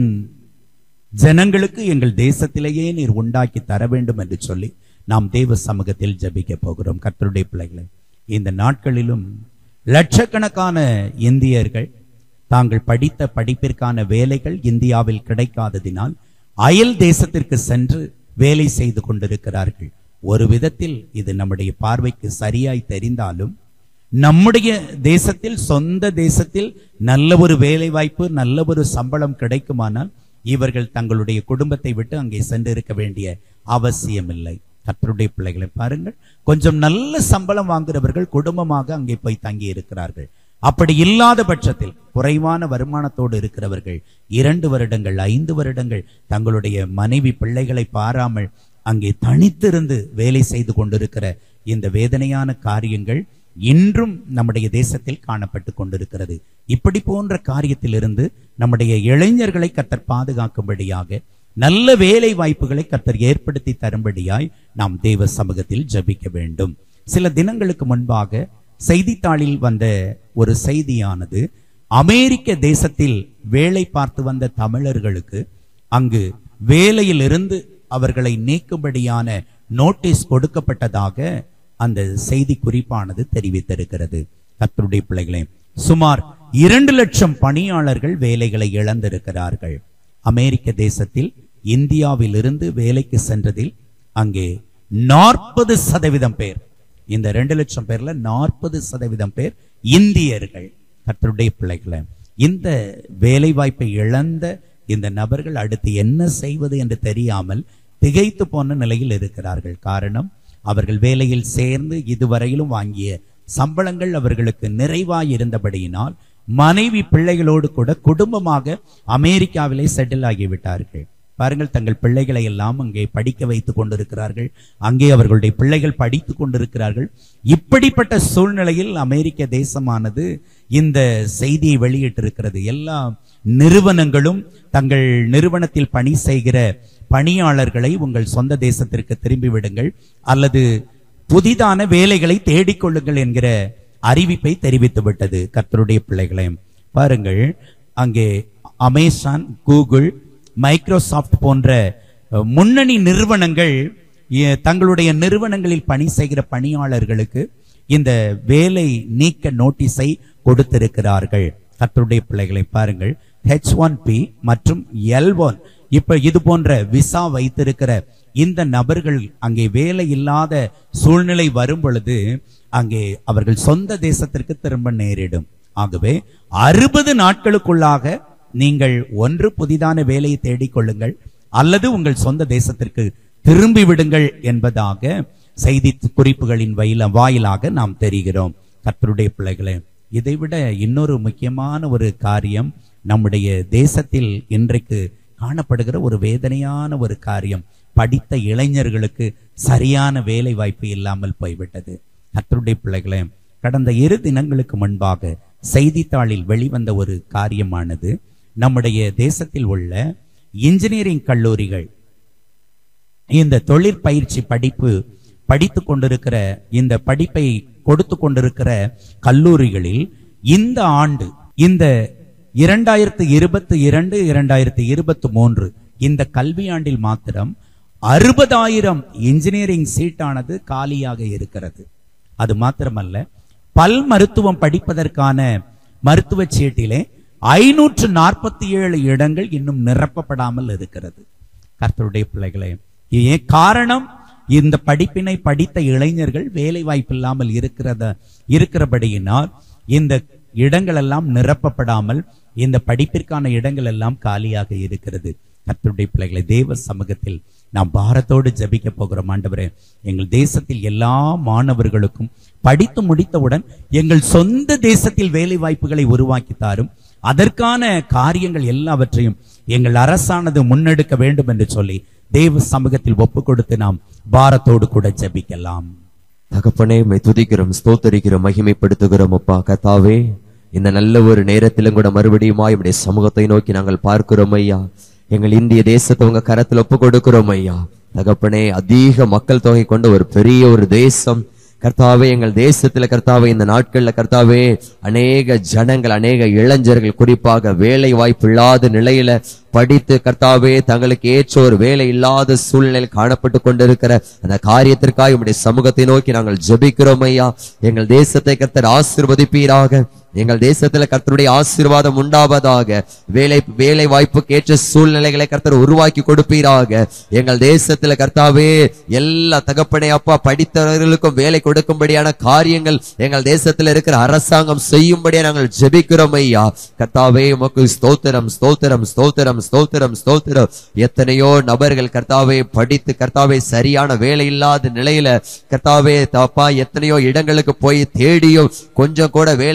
Speaker 1: ஜனங்களுக்கு எங்கள் தேசத்திலேயே நீர் உண்டாக்கி தர வேண்டும் என்று சொல்லி நாம் தேவ சமூகத்தில் ஜெபிக்க போகிறோம் கர்த்தருடைய பிள்ளைகளை இந்த நாட்களிலும் லட்சக்கணக்கான இந்தியர்கள் தாங்கள் படித்த படிப்பிற்கான வேலைகள் இந்தியாவில் கிடைக்காததினால் அயல் தேசத்திற்கு சென்று வேலை செய்து கொண்டிருக்கிறார்கள் ஒரு விதத்தில் இது நம்முடைய பார்வைக்கு சரியாய் தெரிந்தாலும் நம்முடைய தேசத்தில் சொந்த தேசத்தில் நல்ல ஒரு வேலை வாய்ப்பு நல்ல ஒரு சம்பளம் கிடைக்குமானால் இவர்கள் தங்களுடைய குடும்பத்தை விட்டு அங்கே சென்று இருக்க வேண்டிய அவசியமில்லை கர்த்தருடைய பிள்ளைகளை பாருங்கள் கொஞ்சம் நல்ல சம்பளம் வாங்குறவர்கள் குடும்பமாக அங்கே போய் தங்கி இருக்கிறார்கள் அப்படி இல்லாத பட்சத்தில் குறைவான வருமானத்தோடு இருக்கிறவர்கள் இரண்டு வருடங்கள் ஐந்து வருடங்கள் தங்களுடைய மனைவி பிள்ளைகளை பாராமல் அங்கே தனித்திருந்து வேலை செய்து கொண்டிருக்கிற இந்த வேதனையான காரியங்கள் இன்றும் நம்முடைய தேசத்தில் காணப்பட்டு கொண்டிருக்கிறது இப்படி போன்ற காரியத்திலிருந்து நம்முடைய இளைஞர்களை கத்தர் பாதுகாக்கும்படியாக நல்ல வேலை வாய்ப்புகளை கத்தர் ஏற்படுத்தி தரும்படியாய் நாம் தேவ சமூகத்தில் ஜெபிக்க வேண்டும் சில தினங்களுக்கு முன்பாக செய்தித்தாளில் வந்த ஒரு செய்தியானது அமெரிக்க தேசத்தில் வேலை பார்த்து வந்த தமிழர்களுக்கு அங்கு வேலையிலிருந்து அவர்களை நீக்கும்படியான நோட்டீஸ் கொடுக்கப்பட்டதாக அந்த செய்தி குறிப்பானது தெரிவித்திருக்கிறது கர்த்தருடைய பிள்ளைகளே சுமார் இரண்டு லட்சம் பணியாளர்கள் வேலைகளை இழந்திருக்கிறார்கள் அமெரிக்க தேசத்தில் இந்தியாவிலிருந்து வேலைக்கு சென்றதில் அங்கே நாற்பது சதவீதம் பேர் இந்த ரெண்டு லட்சம் பேர்ல நாற்பது சதவீதம் பேர் இந்தியர்கள் கர்த்தருடைய பிள்ளைகளை இந்த வேலை வாய்ப்பை இழந்த இந்த நபர்கள் அடுத்து என்ன செய்வது என்று தெரியாமல் திகைத்து போன நிலையில் இருக்கிறார்கள் காரணம் அவர்கள் வேலையில் சேர்ந்து இதுவரையிலும் வாங்கிய சம்பளங்கள் அவர்களுக்கு நிறைவாய் இருந்தபடியினால் மனைவி பிள்ளைகளோடு கூட குடும்பமாக அமெரிக்காவிலே செட்டில் ஆகிவிட்டார்கள் பாருங்கள் தங்கள் பிள்ளைகளை எல்லாம் அங்கே படிக்க வைத்துக் கொண்டிருக்கிறார்கள் அங்கே அவர்களுடைய பிள்ளைகள் படித்துக் கொண்டிருக்கிறார்கள் இப்படிப்பட்ட சூழ்நிலையில் அமெரிக்க தேசமானது இந்த செய்தியை வெளியிட்டிருக்கிறது எல்லா நிறுவனங்களும் தங்கள் நிறுவனத்தில் பணி செய்கிற பணியாளர்களை உங்கள் சொந்த தேசத்திற்கு திரும்பி விடுங்கள் அல்லது புதிதான வேலைகளை தேடிக்கொள்ளுங்கள் என்கிற அறிவிப்பை தெரிவித்து விட்டது கர்த்தருடைய பிள்ளைகளை பாருங்கள் அங்கே அமேசான் கூகுள் மைக்ரோசாஃப்ட் போன்ற அஹ், முன்னணி நிறுவனங்கள் எ- தங்களுடைய நிறுவனங்களில் பணி செய்கிற பணியாளர்களுக்கு இந்த வேலை நீக்க நோட்டீஸை கொடுத்திருக்கிறார்கள் கர்த்தருடைய பிள்ளைகளை பாருங்கள் ஹெச் ஒன் பி மற்றும் எல் ஒன் இப்ப இது போன்ற விசா வைத்திருக்கிற இந்த நபர்கள் அங்கே வேலை இல்லாத சூழ்நிலை வரும் பொழுது அங்கே அவர்கள் சொந்த தேசத்திற்கு திரும்ப நேரிடும் ஆகவே அறுபது நாட்களுக்குள்ளாக நீங்கள் ஒன்று புதிதான வேலையை தேடிக்கொள்ளுங்கள் அல்லது உங்கள் சொந்த தேசத்திற்கு திரும்பி விடுங்கள் என்பதாக செய்தி குறிப்புகளின் வயில வாயிலாக நாம் தெரிகிறோம் கர்த்தருடைய பிள்ளைகளே இதைவிட இன்னொரு முக்கியமான ஒரு காரியம் நம்முடைய தேசத்தில் இன்றைக்கு காணப்படுகிற ஒரு வேதனையான ஒரு காரியம் படித்த இளைஞர்களுக்கு சரியான வேலை வாய்ப்பு இல்லாமல் போய்விட்டது கர்த்தருடைய பிள்ளைகளே கடந்த இரு தினங்களுக்கு முன்பாக செய்தித்தாளில் வெளிவந்த ஒரு காரியமானது நம்முடைய தேசத்தில் உள்ள இன்ஜினியரிங் கல்லூரிகள் இந்த தொழிற்பயிற்சி படிப்பு படித்துக் கொண்டிருக்கிற இந்த படிப்பை கொடுத்து கொண்டிருக்கிற கல்லூரிகளில் இந்த ஆண்டு இந்த இரண்டாயிரத்து இருபத்தி இரண்டு இரண்டாயிரத்து இருபத்தி மூன்று இந்த கல்வியாண்டில் மாத்திரம் அறுபதாயிரம் இன்ஜினியரிங் சீட்டானது காலியாக இருக்கிறது அது மாத்திரமல்ல பல் மருத்துவம் படிப்பதற்கான மருத்துவ சீட்டிலே ஐநூற்று நாற்பத்தி ஏழு இடங்கள் இன்னும் நிரப்பப்படாமல் இருக்கிறது கர்த்தருடைய பிள்ளைகளே ஏன் காரணம் இந்த படிப்பினை படித்த இளைஞர்கள் வேலை வாய்ப்பு இல்லாமல் இருக்கிறத இருக்கிறபடியினால் இந்த இடங்கள் எல்லாம் நிரப்பப்படாமல் இந்த படிப்பிற்கான இடங்கள் எல்லாம் காலியாக இருக்கிறது கர்த்தருடைய பிள்ளைகளை தேவ சமூகத்தில் நாம் பாரத்தோடு ஜெபிக்க போகிறோம் ஆண்டவரே எங்கள் தேசத்தில் எல்லா மாணவர்களுக்கும் படித்து முடித்தவுடன் எங்கள் சொந்த தேசத்தில் வேலை வாய்ப்புகளை உருவாக்கி தாரும் அதற்கான காரியங்கள் எல்லாவற்றையும் எங்கள் அரசானது முன்னெடுக்க வேண்டும் என்று சொல்லி தேவ சமூகத்தில் ஒப்பு கொடுத்து நாம் பாரத்தோடு கூட ஜெபிக்கலாம்
Speaker 3: தகப்பனே மை துதிக்கிறோம் ஸ்தோத்தரிக்கிறோம் மகிமைப்படுத்துகிறோம் அப்பா கத்தாவே இந்த நல்ல ஒரு நேரத்திலும் கூட மறுபடியுமா இப்படி சமூகத்தை நோக்கி நாங்கள் பார்க்கிறோம் ஐயா எங்கள் இந்திய தேசத்தை உங்க கரத்துல ஒப்பு கொடுக்கிறோம் ஐயா தகப்பனே அதிக மக்கள் தொகை கொண்ட ஒரு பெரிய ஒரு தேசம் கர்த்தாவே எங்கள் தேசத்துல கர்த்தாவே இந்த நாட்கள்ல கர்த்தாவே அநேக ஜனங்கள் அநேக இளைஞர்கள் குறிப்பாக வேலை வாய்ப்பு இல்லாத நிலையில படித்து கர்த்தாவே தங்களுக்கு ஏற்ற ஒரு வேலை இல்லாத சூழ்நிலையில் காணப்பட்டு கொண்டிருக்கிற அந்த காரியத்திற்காக உம்முடைய சமூகத்தை நோக்கி நாங்கள் ஜெபிக்கிறோம் ஐயா எங்கள் தேசத்தை கர்த்தர் ஆசீர்வதிப்பீராக எங்கள் தேசத்துல கர்த்தருடைய ஆசீர்வாதம் உண்டாவதாக வேலை வேலை வாய்ப்புக்கு ஏற்ற சூழ்நிலைகளை கர்த்தர் உருவாக்கி கொடுப்பீராக எங்கள் தேசத்துல கர்த்தாவே எல்லா தகப்பனே அப்பா படித்தவர்களுக்கும் வேலை கொடுக்கும்படியான காரியங்கள் எங்கள் தேசத்துல இருக்கிற அரசாங்கம் செய்யும்படியா நாங்கள் ஜெபிக்கிறோம் ஐயா கர்த்தாவே உமக்கு ஸ்தோத்திரம் ஸ்தோத்திரம் ஸ்தோத்திரம் ஸ்தோத்திரம் ஸ்தோத்திரம் எத்தனையோ நபர்கள் கர்த்தாவே படித்து கர்த்தாவே சரியான வேலை இல்லாத நிலையில கர்த்தாவே தப்பா எத்தனையோ இடங்களுக்கு போய் தேடியும் கொஞ்சம் கூட வேலை இல்லாத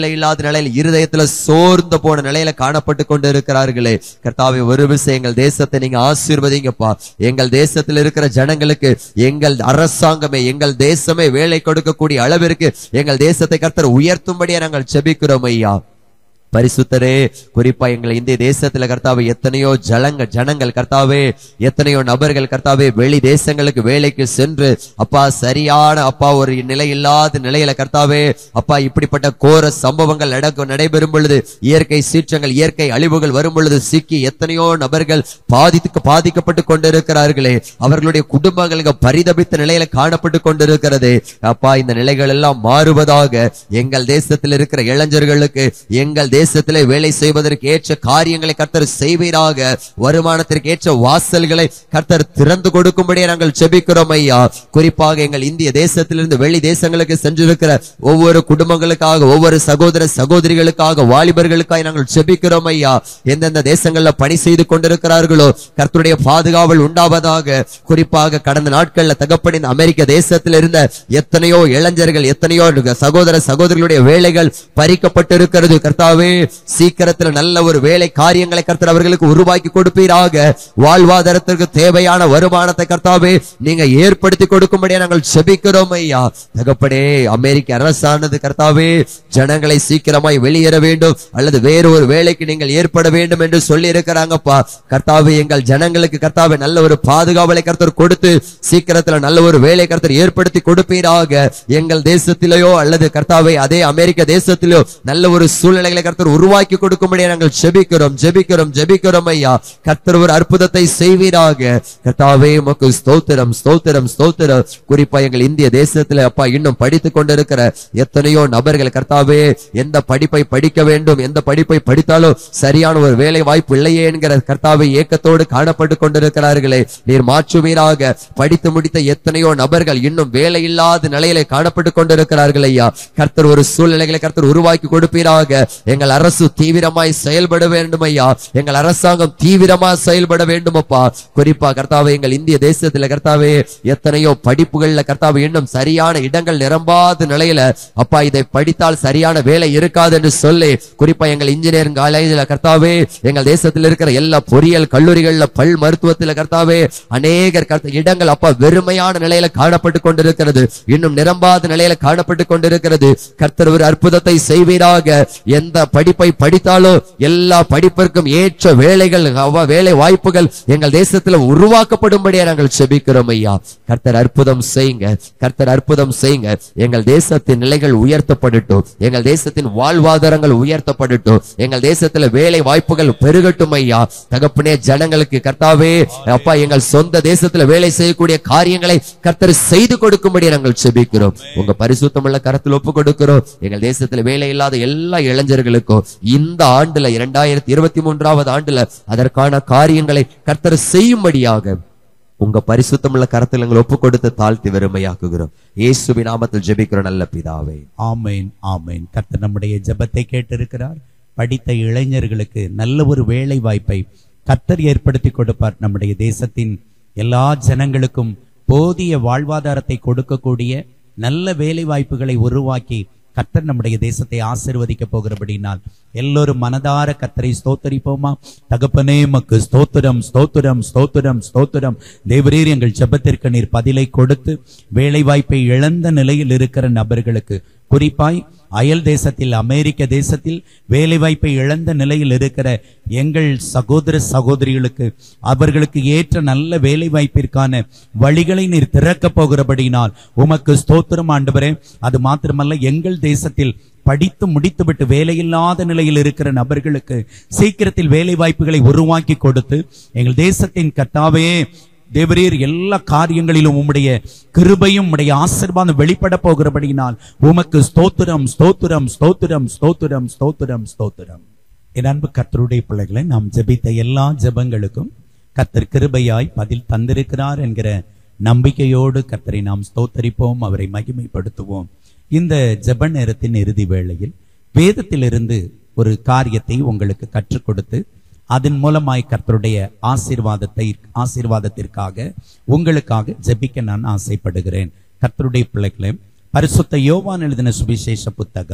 Speaker 3: பலவீனத்து நிலையில இருதயத்துல சோர்ந்து போன நிலையில காணப்பட்டு கொண்டு இருக்கிறார்களே கர்த்தாவே ஒரு விஷயம் எங்கள் தேசத்தை நீங்க ஆசீர்வதிங்கப்பா எங்கள் தேசத்தில் இருக்கிற ஜனங்களுக்கு எங்கள் அரசாங்கமே எங்கள் தேசமே வேலை கொடுக்கக்கூடிய அளவிற்கு எங்கள் தேசத்தை கர்த்தர் உயர்த்தும்படியா நாங்கள் செபிக்கிறோம் ஐயா பரிசுத்தரே குறிப்பா எங்களை இந்திய தேசத்துல கர்த்தாவே எத்தனையோ ஜலங்க ஜனங்கள் கர்த்தாவே எத்தனையோ நபர்கள் கர்த்தாவே வெளி தேசங்களுக்கு வேலைக்கு சென்று அப்பா சரியான அப்பா ஒரு நிலை இல்லாத நிலையில கர்த்தாவே அப்பா இப்படிப்பட்ட கோர சம்பவங்கள் நடக்கும் நடைபெறும் பொழுது இயற்கை சீற்றங்கள் இயற்கை அழிவுகள் வரும் பொழுது சிக்கி எத்தனையோ நபர்கள் பாதித்து பாதிக்கப்பட்டு கொண்டிருக்கிறார்களே அவர்களுடைய குடும்பங்களுக்கு பரிதபித்த நிலையில காணப்பட்டு கொண்டிருக்கிறது அப்பா இந்த நிலைகள் எல்லாம் மாறுவதாக எங்கள் தேசத்தில் இருக்கிற இளைஞர்களுக்கு எங்கள் தேசத்திலே வேலை செய்வதற்கு ஏற்ற காரியங்களை கர்த்தர் செய்வீராக வருமானத்திற்கு ஏற்ற வாசல்களை கர்த்தர் திறந்து கொடுக்கும்படியே நாங்கள் செபிக்கிறோம் ஐயா குறிப்பாக எங்கள் இந்திய தேசத்திலிருந்து வெளி தேசங்களுக்கு சென்றிருக்கிற ஒவ்வொரு குடும்பங்களுக்காக ஒவ்வொரு சகோதர சகோதரிகளுக்காக வாலிபர்களுக்காக நாங்கள் செபிக்கிறோம் ஐயா எந்தெந்த தேசங்கள்ல பணி செய்து கொண்டிருக்கிறார்களோ கர்த்தருடைய பாதுகாவல் உண்டாவதாக குறிப்பாக கடந்த நாட்கள்ல தகப்பனின் அமெரிக்க தேசத்தில் இருந்த எத்தனையோ இளைஞர்கள் எத்தனையோ சகோதர சகோதரிகளுடைய வேலைகள் பறிக்கப்பட்டிருக்கிறது கர்த்தாவே சீக்கிரத்துல நல்ல ஒரு வேலை காரியங்களை கர்த்தர் அவர்களுக்கு உருவாக்கி கொடுப்பீராக வாழ்வாதாரத்திற்கு தேவையான வருமானத்தை கர்த்தாவே நீங்க ஏற்படுத்தி கொடுக்கும்படியா நாங்கள் செபிக்கிறோம் ஐயா தகப்பனே அமெரிக்க அரசானது கர்த்தாவே ஜனங்களை சீக்கிரமாய் வெளியேற வேண்டும் அல்லது வேறு ஒரு வேலைக்கு நீங்கள் ஏற்பட வேண்டும் என்று சொல்லி இருக்கிறாங்கப்பா கர்த்தாவே எங்கள் ஜனங்களுக்கு கர்த்தாவே நல்ல ஒரு பாதுகாவலை கர்த்தர் கொடுத்து சீக்கிரத்துல நல்ல ஒரு வேலை கர்த்தர் ஏற்படுத்தி கொடுப்பீராக எங்கள் தேசத்திலேயோ அல்லது கர்த்தாவே அதே அமெரிக்க தேசத்திலோ நல்ல ஒரு சூழ்நிலைகளை கர்த்தர் உருவாக்கி கொடுக்கும்படியா நாங்கள் ஜெபிக்கிறோம் ஜெபிக்கிறோம் ஜெபிக்கிறோம் ஐயா கர்த்தர் ஒரு அற்புதத்தை செய்வீராக கர்த்தாவே உமக்கு ஸ்தோத்திரம் ஸ்தோத்திரம் ஸ்தோத்திரம் குறிப்பா எங்கள் இந்திய தேசத்துல அப்பா இன்னும் படித்துக் கொண்டிருக்கிற எத்தனையோ நபர்கள் கர்த்தாவே எந்த படிப்பை படிக்க வேண்டும் எந்த படிப்பை படித்தாலும் சரியான ஒரு வேலை வாய்ப்பு இல்லையே என்கிற கர்த்தாவை ஏக்கத்தோடு காணப்பட்டு கொண்டிருக்கிறார்களே நீர் மாற்றுவீராக படித்து முடித்த எத்தனையோ நபர்கள் இன்னும் வேலை இல்லாத நிலையிலே காணப்பட்டு கொண்டிருக்கிறார்கள் ஐயா கர்த்தர் ஒரு சூழ்நிலைகளை கர்த்தர் உருவாக்கி கொடுப்பீராக எங்கள் அரசு தீவிரமாய் செயல்பட வேண்டும் ஐயா எங்கள் அரசாங்கம் தீவிரமா செயல்பட வேண்டும் அப்பா குறிப்பா கர்த்தாவே எங்கள் இந்திய தேசத்துல கர்த்தாவே எத்தனையோ படிப்புகள்ல கர்த்தாவே இன்னும் சரியான இடங்கள் நிரம்பாத நிலையில அப்பா இதை படித்தால் சரியான வேலை இருக்காது என்று சொல்லி குறிப்பா எங்கள் இன்ஜினியரிங் காலேஜ்ல கர்த்தாவே எங்கள் தேசத்தில் இருக்கிற எல்லா பொறியியல் கல்லூரிகள்ல பல் மருத்துவத்துல கர்த்தாவே அநேகர் கர்த்த இடங்கள் அப்பா வெறுமையான நிலையில காணப்பட்டு கொண்டிருக்கிறது இன்னும் நிரம்பாத நிலையில காணப்பட்டு கொண்டிருக்கிறது கர்த்தர் ஒரு அற்புதத்தை செய்வீராக எந்த படிப்பை படித்தாலும் எல்லா படிப்பிற்கும் ஏற்ற வேலைகள் அவ- வேலை வாய்ப்புகள் எங்கள் தேசத்துல உருவாக்கப்படும்படியா நாங்கள் செபிக்கிறோம் ஐயா கர்த்தர் அற்புதம் செய்யுங்க கர்த்தர் அற்புதம் செய்யுங்க எங்கள் தேசத்தின் நிலைகள் உயர்த்தப்படட்டும் எங்கள் தேசத்தின் வாழ்வாதாரங்கள் உயர்த்தப்படட்டும் எங்கள் தேசத்துல வேலை வாய்ப்புகள் பெருகட்டும் ஐயா தகப்பனே ஜனங்களுக்கு கர்த்தாவே அப்பா எங்கள் சொந்த தேசத்துல வேலை செய்யக்கூடிய காரியங்களை கர்த்தர் செய்து கொடுக்கும்படி நாங்கள் செபிக்கிறோம் உங்க பரிசுத்தமுள்ள கரத்தில் ஒப்பு கொடுக்கிறோம் எங்கள் தேசத்துல வேலை இல்லாத எல்லா இளைஞர்களுக்கும் இந்த ஆண்டுல இரண்டாயிரத்தி இருபத்தி மூன்றாவது ஆண்டுல அதற்கான காரியங்களை கர்த்தர் செய்யும்படியாக உங்க பரிசுத்தமுள்ள கரத்தில் எங்களை ஒப்பு கொடுத்து தாழ்த்தி வெறுமையாக்குகிறோம் இயேசுவின் நாமத்தில் ஜெபிக்கிறோம் நல்ல பிதாவே
Speaker 1: ஆமேன் ஆமேன் கர்த்தர் நம்முடைய ஜெபத்தை கேட்டிருக்கிறார் படித்த இளைஞர்களுக்கு நல்ல ஒரு வேலை வாய்ப்பை கர்த்தர் ஏற்படுத்தி கொடுப்பார் நம்முடைய தேசத்தின் எல்லா ஜனங்களுக்கும் போதிய வாழ்வாதாரத்தை கொடுக்கக்கூடிய நல்ல வேலை வாய்ப்புகளை உருவாக்கி கர்த்தர் நம்முடைய தேசத்தை ஆசீர்வதிக்க போகிறபடினால் எல்லோரும் மனதார கர்த்தரை ஸ்தோத்தரிப்போமா தகப்பனே மக்கு ஸ்தோத்திரம் ஸ்தோத்திரம் ஸ்தோத்திரம் ஸ்தோத்திரம் தேவரீர் எங்கள் ஜெபத்திற்கு நீர் பதிலை கொடுத்து வேலை வாய்ப்பை இழந்த நிலையில் இருக்கிற நபர்களுக்கு குறிப்பாய் அயல் தேசத்தில் அமெரிக்க தேசத்தில் வேலைவாய்ப்பை இழந்த நிலையில் இருக்கிற எங்கள் சகோதர சகோதரிகளுக்கு அவர்களுக்கு ஏற்ற நல்ல வேலைவாய்ப்பிற்கான வழிகளை நீர் திறக்கப் போகிறபடினால் உமக்கு ஸ்தோத்திரம் ஆண்டவரே அது மாத்திரமல்ல எங்கள் தேசத்தில் படித்து முடித்துவிட்டு வேலையில்லாத நிலையில் இருக்கிற நபர்களுக்கு சீக்கிரத்தில் வேலை வாய்ப்புகளை உருவாக்கி கொடுத்து எங்கள் தேசத்தின் கர்த்தாவே தேவரீர் எல்லா காரியங்களிலும் உம்முடைய கிருபையும் உம்முடைய ஆசீர்வாதம் வெளிப்பட போகிறபடியினால் உமக்கு ஸ்தோத்திரம் ஸ்தோத்திரம் ஸ்தோத்திரம் ஸ்தோத்திரம் ஸ்தோத்திரம் ஸ்தோத்திரம் என் அன்பு கர்த்தருடைய பிள்ளைகளை நாம் ஜெபித்த எல்லா ஜெபங்களுக்கும் கர்த்தர் கிருபையாய் பதில் தந்திருக்கிறார் என்கிற நம்பிக்கையோடு கர்த்தரை நாம் ஸ்தோத்தரிப்போம் அவரை மகிமைப்படுத்துவோம் இந்த ஜெப நேரத்தின் இறுதி வேளையில் வேதத்திலிருந்து ஒரு காரியத்தை உங்களுக்கு கற்றுக் கொடுத்து அதன் மூலமாய் கர்த்தருடைய ஆசீர்வாதத்தை ஆசீர்வாதத்திற்காக உங்களுக்காக ஜெபிக்க நான் ஆசைப்படுகிறேன் கர்த்தருடைய பிள்ளைகளே பரிசுத்த யோவான் எழுதின சுவிசேஷ புத்தகம்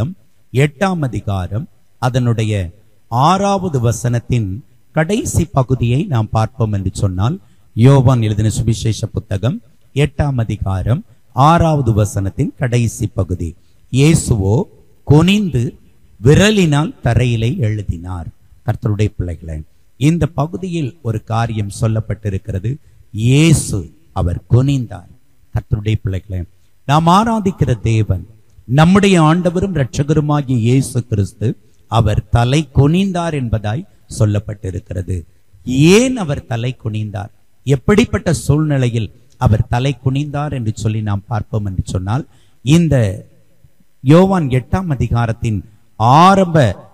Speaker 1: எட்டாம் அதிகாரம் அதனுடைய ஆறாவது வசனத்தின் கடைசி பகுதியை நாம் பார்ப்போம் என்று சொன்னால் யோவான் எழுதின சுவிசேஷ புத்தகம் எட்டாம் அதிகாரம் ஆறாவது வசனத்தின் கடைசி பகுதி இயேசுவோ குனிந்து விரலினால் தரையிலே எழுதினார் கர்த்தருடைய பிள்ளைகளே இந்த பகுதியில் ஒரு காரியம் சொல்லப்பட்டிருக்கிறது இயேசு அவர் குனிந்தார் கர்த்தருடைய பிள்ளைகளே நாம் ஆராதிக்கிற தேவன் நம்முடைய ஆண்டவரும் இரட்சகருமாகிய இயேசு கிறிஸ்து அவர் தலை குனிந்தார் என்பதாய் சொல்லப்பட்டிருக்கிறது ஏன் அவர் தலை குனிந்தார் எப்படிப்பட்ட சூழ்நிலையில் அவர் தலை குனிந்தார் என்று சொல்லி நாம் பார்ப்போம் என்று சொன்னால் இந்த யோவான் எட்டாம் அதிகாரத்தின் ஆரம்ப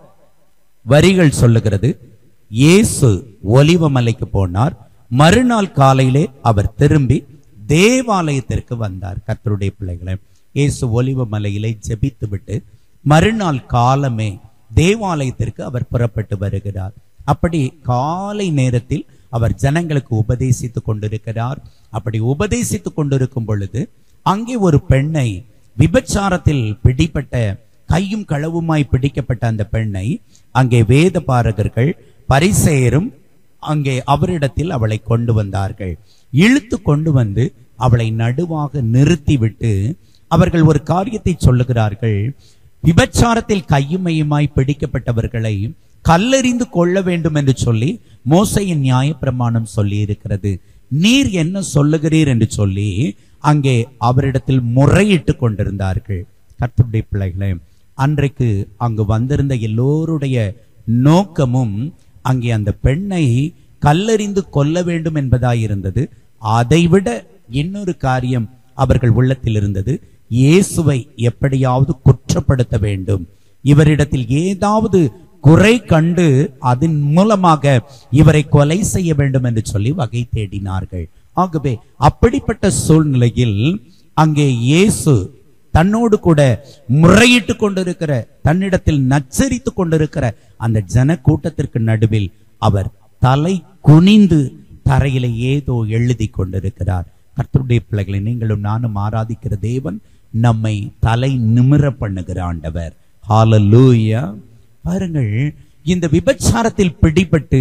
Speaker 1: வரிகள் சொல்லுகிறது இயேசு ஒலிவ மலைக்கு போனார் மறுநாள் காலையிலே அவர் திரும்பி தேவாலயத்திற்கு வந்தார் கர்த்தருடைய பிள்ளைகளை இயேசு ஒலிவ மலையிலே ஜெபித்து விட்டு மறுநாள் காலமே தேவாலயத்திற்கு அவர் புறப்பட்டு வருகிறார் அப்படி காலை நேரத்தில் அவர் ஜனங்களுக்கு உபதேசித்துக் கொண்டிருக்கிறார் அப்படி உபதேசித்துக் கொண்டிருக்கும் பொழுது அங்கே ஒரு பெண்ணை விபச்சாரத்தில் பிடிப்பட்ட கையும் களவுமாய் பிடிக்கப்பட்ட அந்த பெண்ணை அங்கே வேத பாரகர்கள் பரிசேயரும் அங்கே அவரிடத்தில் அவளை கொண்டு வந்தார்கள் இழுத்து கொண்டு வந்து அவளை நடுவாக நிறுத்திவிட்டு அவர்கள் ஒரு காரியத்தை சொல்லுகிறார்கள் விபச்சாரத்தில் கையுமையுமாய் பிடிக்கப்பட்டவர்களை கல்லெறிந்து கொள்ள வேண்டும் என்று சொல்லி மோசையின் நியாயப்பிரமாணம் சொல்லி இருக்கிறது நீர் என்ன சொல்லுகிறீர் என்று சொல்லி அங்கே அவரிடத்தில் முறையிட்டு கொண்டிருந்தார்கள் கர்த்தருடைய பிள்ளைகளே அன்றைக்கு அங்கு வந்திருந்த எல்லோருடைய நோக்கமும் அங்கே அந்த பெண்ணை கல்லெறிந்து கொல்ல வேண்டும் என்பதாய் இருந்தது அதைவிட இன்னொரு காரியம் அவர்கள் உள்ளத்தில் இருந்தது இயேசுவை எப்படியாவது குற்றப்படுத்த வேண்டும் இவரிடத்தில் ஏதாவது குறை கண்டு அதன் மூலமாக இவரை கொலை செய்ய வேண்டும் என்று சொல்லி வகை தேடினார்கள் ஆகவே அப்படிப்பட்ட சூழ்நிலையில் அங்கே இயேசு தன்னோடு கூட முறையிட்டு கொண்டிருக்கிற தன்னிடத்தில் நச்சரித்து கொண்டிருக்கிற அந்த ஜன கூட்டத்திற்கு நடுவில் அவர் தலை குனிந்து தரையில ஏதோ எழுதி கொண்டிருக்கிறார் கர்த்தருடைய பிள்ளைகளை நீங்களும் நானும் ஆராதிக்கிற தேவன் நம்மை தலை நிமிர பண்ணுகிற ஆண்டவர் ஹalleluya பாருங்கள் இந்த விபச்சாரத்தில் பிடிபட்டு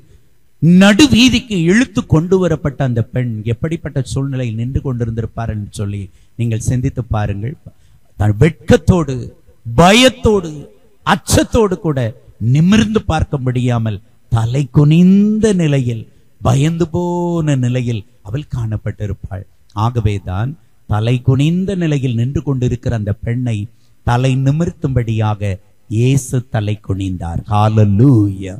Speaker 1: நடுவீதிக்கு இழுத்து கொண்டு வரப்பட்ட அந்த பெண் எப்படிப்பட்ட சூழ்நிலையில் நின்று கொண்டிருந்திருப்பார் என்று சொல்லி நீங்கள் சிந்தித்து பாருங்கள் தன் வெட்கத்தோடு பயத்தோடு அச்சத்தோடு கூட நிமிர்ந்து பார்க்க முடியாமல் தலை குனிந்த நிலையில் பயந்து போன நிலையில் அவள் காணப்பட்டிருப்பாள் ஆகவேதான் தலை குனிந்த நிலையில் நின்று கொண்டிருக்கிற அந்த பெண்ணை தலை நிமிர்த்தும்படியாக இயேசு தலை குனிந்தார் ஹalleluya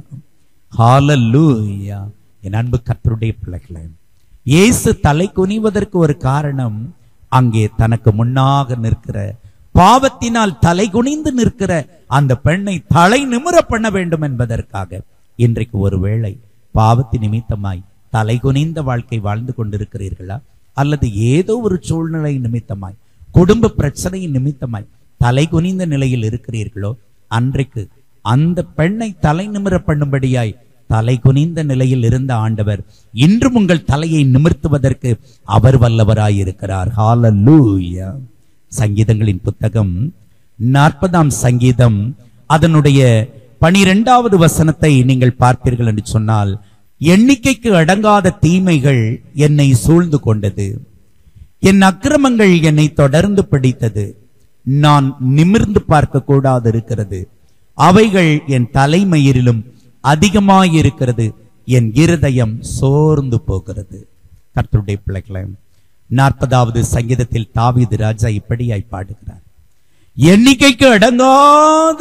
Speaker 1: ஹalleluya என் அன்பு கர்த்தருடைய பிள்ளைகளே இயேசு தலை குனிவதற்கு ஒரு காரணம் அங்கே தனக்கு முன்னாக நிற்கிற பாவத்தினால் தலை குனிந்து நிற்கிற அந்த பெண்ணை தலை நிமிர பண்ண வேண்டும் என்பதற்காக இன்றைக்கு ஒருவேளை பாவத்தின் நிமித்தமாய் தலை குனிந்த வாழ்க்கை வாழ்ந்து கொண்டிருக்கிறீர்களா அல்லது ஏதோ ஒரு சூழ்நிலை நிமித்தமாய் குடும்ப பிரச்சனையின் நிமித்தமாய் தலை குனிந்த நிலையில் இருக்கிறீர்களோ அன்றைக்கு அந்த பெண்ணை தலை நிமிர பண்ணும்படியாய் தலை குனிந்த நிலையில் இருந்த ஆண்டவர் இன்றும் உங்கள் தலையை நிமிர்த்துவதற்கு அவர் வல்லவராய் இருக்கிறார் ஹalleluya சங்கீதங்களின் புத்தகம் நாற்பதாம் சங்கீதம் அதனுடைய பனிரெண்டாவது வசனத்தை நீங்கள் பார்ப்பீர்கள் என்று சொன்னால் எண்ணிக்கைக்கு அடங்காத தீமைகள் என்னை சூழ்ந்து கொண்டது என் அக்கிரமங்கள் என்னை தொடர்ந்து பிடித்தது நான் நிமிர்ந்து பார்க்க கூடாது இருக்கிறது அவைகள் என் தலைமயிரிலும் அதிகமாயிருக்கிறது என் இருதயம் சோர்ந்து போகிறது கர்த்தருடைய பிள்ளைகளை நாற்பதாவது சங்கீதத்தில் தாவீது ராஜா இப்படியாய் பாடுகிறார் எண்ணிக்கைக்கு அடங்காத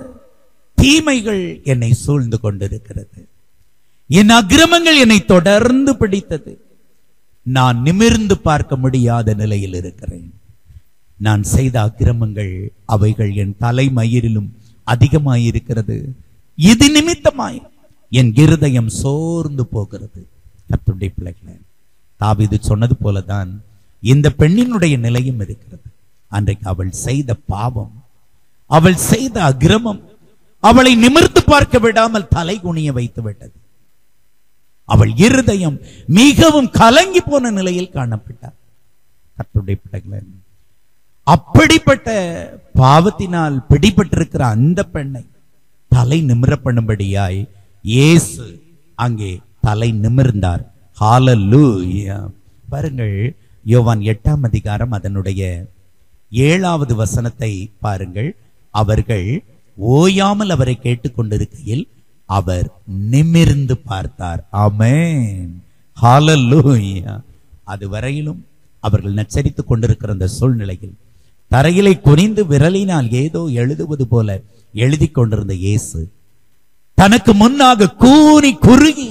Speaker 1: தீமைகள் என்னை சூழ்ந்து கொண்டிருக்கிறது என் அக்கிரமங்கள் என்னை தொடர்ந்து பிடித்தது நான் நிமிர்ந்து பார்க்க முடியாத நிலையில் இருக்கிறேன் நான் செய்த அக்கிரமங்கள் அவைகள் என் தலைமயிரிலும் அதிகமாயிருக்கிறது இது நிமித்தமாய் என் இருதயம் சோர்ந்து போகிறது கர்த்தருடைய பிள்ளைகளே தாவீது சொன்னது போலதான் இந்த பெண்ணினுடைய நிலையும் இருக்கிறது அன்றைக்கு அவள் செய்த பாவம் அவள் செய்த அக்கிரமம் அவளை நிமிர்ந்து பார்க்க விடாமல் தலை குனிய வைத்து விட்டது அவள் இருதயம் மிகவும் கலங்கி போன நிலையில் காணப்பட்டார் கர்த்தருடைய பிள்ளைகளே அப்படிப்பட்ட பாவத்தினால் பிடிபட்டிருக்கிற அந்த பெண்ணை தலை நிமிர பண்ணும்படியாய் இயேசு அங்கே தலை நிமிர்ந்தார் ஹalleluya பாருங்கள் யோவான் எட்டாம் அதிகாரம் அதனுடைய ஏழாவது வசனத்தை பாருங்கள் அவர்கள் ஓயாமல் அவரை கேட்டுக்கொண்டிருக்கையில் அவர் நிமிர்ந்து பார்த்தார் ஆமென் ஹalleluya அது வரையிலும் அவர்கள் நச்சரித்துக் கொண்டிருக்கிற அந்த சூழ்நிலையில் தரையிலே குனிந்து விரலினால் ஏதோ எழுதுவது போல எழுதி கொண்டிருந்த இயேசு தனக்கு முன்னாக கூனி குறுகி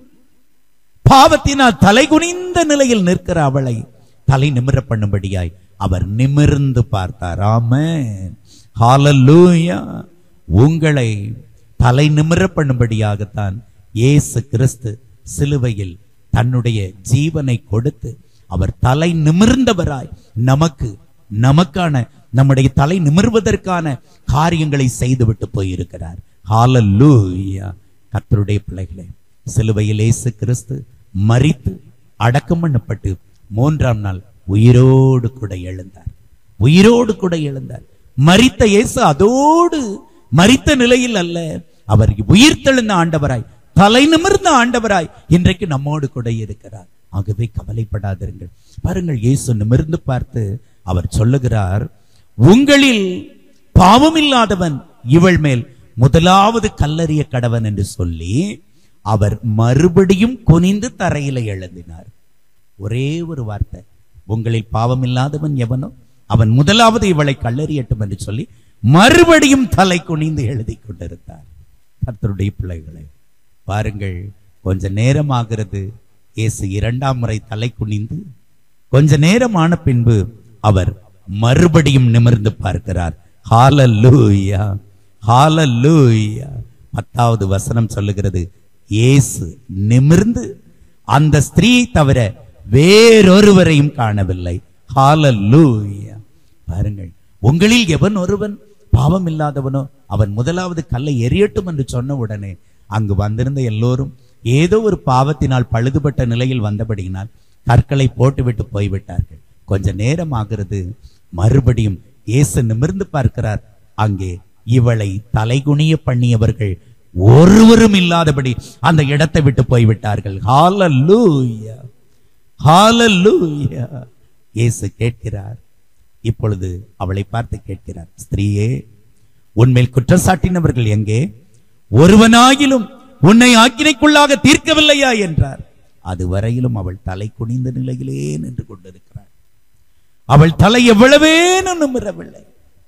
Speaker 1: பாவத்தினால் தலை குனிந்த நிலையில் நிற்கிற அவளை தலை நிமிர பண்ணும்படியாய் அவர் நிமிர்ந்து பார்த்தார் ஆமென் ஹalleluya உங்களை தலை நிமிர பண்ணும்படியாகத்தான் இயேசு கிறிஸ்து சிலுவையில் தன்னுடைய ஜீவனை கொடுத்து அவர் தலை நிமிர்ந்தவராய் நமக்கு நமக்கான நம்முடைய தலை நிமிர்வதற்கான காரியங்களை செய்துவிட்டு போயிருக்கிறார் ஹalleluya கர்த்தருடைய பிள்ளைகளே சிலுவையில் இயேசு கிறிஸ்து மரித்து அடக்கம் பண்ணப்பட்டு மூன்றாம் நாள் உயிரோடு கூட எழுந்தார் உயிரோடு கூட எழுந்தார் மரித்த இயேசு அதோடு மரித்த நிலையில் அல்ல அவர் உயிர்த்தெழுந்த ஆண்டவராய் தலை நிமிர்ந்த ஆண்டவராய் இன்றைக்கு நம்மோடு கூட இருக்கிறார் ஆகவே கவலைப்படாதிருங்கள் பாருங்கள் இயேசு நிமிர்ந்து பார்த்து அவர் சொல்லுகிறார் உங்களில் பாவமில்லாதவன் இவள் மேல் முதலாவது கல்லறிய கடவன் என்று சொல்லி அவர் மறுபடியும் குனிந்து தரையில எழுந்தினார் ஒரே ஒரு வார்த்தை உங்களில் பாவமில்லாதவன் எவனோ அவன் முதலாவது இவளை கல்லறியட்டும் என்று சொல்லி மறுபடியும் தலை குனிந்து எழுதி கொண்டிருந்தார் கர்த்தருடைய பிள்ளைகளை பாருங்கள் கொஞ்ச நேரம் ஆகிறது இயேசு இரண்டாம் முறை தலை குனிந்து கொஞ்ச நேரம் ஆன பின்பு அவர் மறுபடியும் நிமிர்ந்து பார்க்கிறார் ஹalleluya ஹalleluya பத்தாவது வசனம் சொல்லுகிறது இயேசு நிமிர்ந்து அந்த ஸ்திரீயை தவிர வேறொருவரையும் காணவில்லை ஹalleluya பாருங்கள் உங்களில் எவன் ஒருவன் பாவம் இல்லாதவனோ அவன் முதலாவது கல்லை எரியட்டும் என்று சொன்ன உடனே அங்கு வந்திருந்த எல்லோரும் ஏதோ ஒரு பாவத்தினால் பழுதுபட்ட நிலையில் வந்தபடியினால் கற்களை போட்டுவிட்டு போய்விட்டார்கள் கொஞ்ச நேரம் ஆகிறது மறுபடியும் இயேசு நிமிர்ந்து பார்க்கிறார் அங்கே இவளை தலைகுனிய பண்ணியவர்கள் ஒருவரும் இல்லாதபடி அந்த இடத்தை விட்டு போய்விட்டார்கள் ஹalleluya ஹalleluya இயேசு கேட்கிறார் இப்பொழுது அவளை பார்த்து கேட்கிறார் ஸ்திரீயே உன்மேல் குற்றச்சாட்டினவர்கள் எங்கே ஒருவனாகிலும் உன்னை ஆக்கினைக்குள்ளாக தீர்க்கவில்லையா என்றார் அதுவரையிலும் அவள் தலை குனிந்த நிலையிலே நின்று கொண்டிருக்கிறாள் அவள் தலை எவ்வளவேனும் நிமிரவில்லை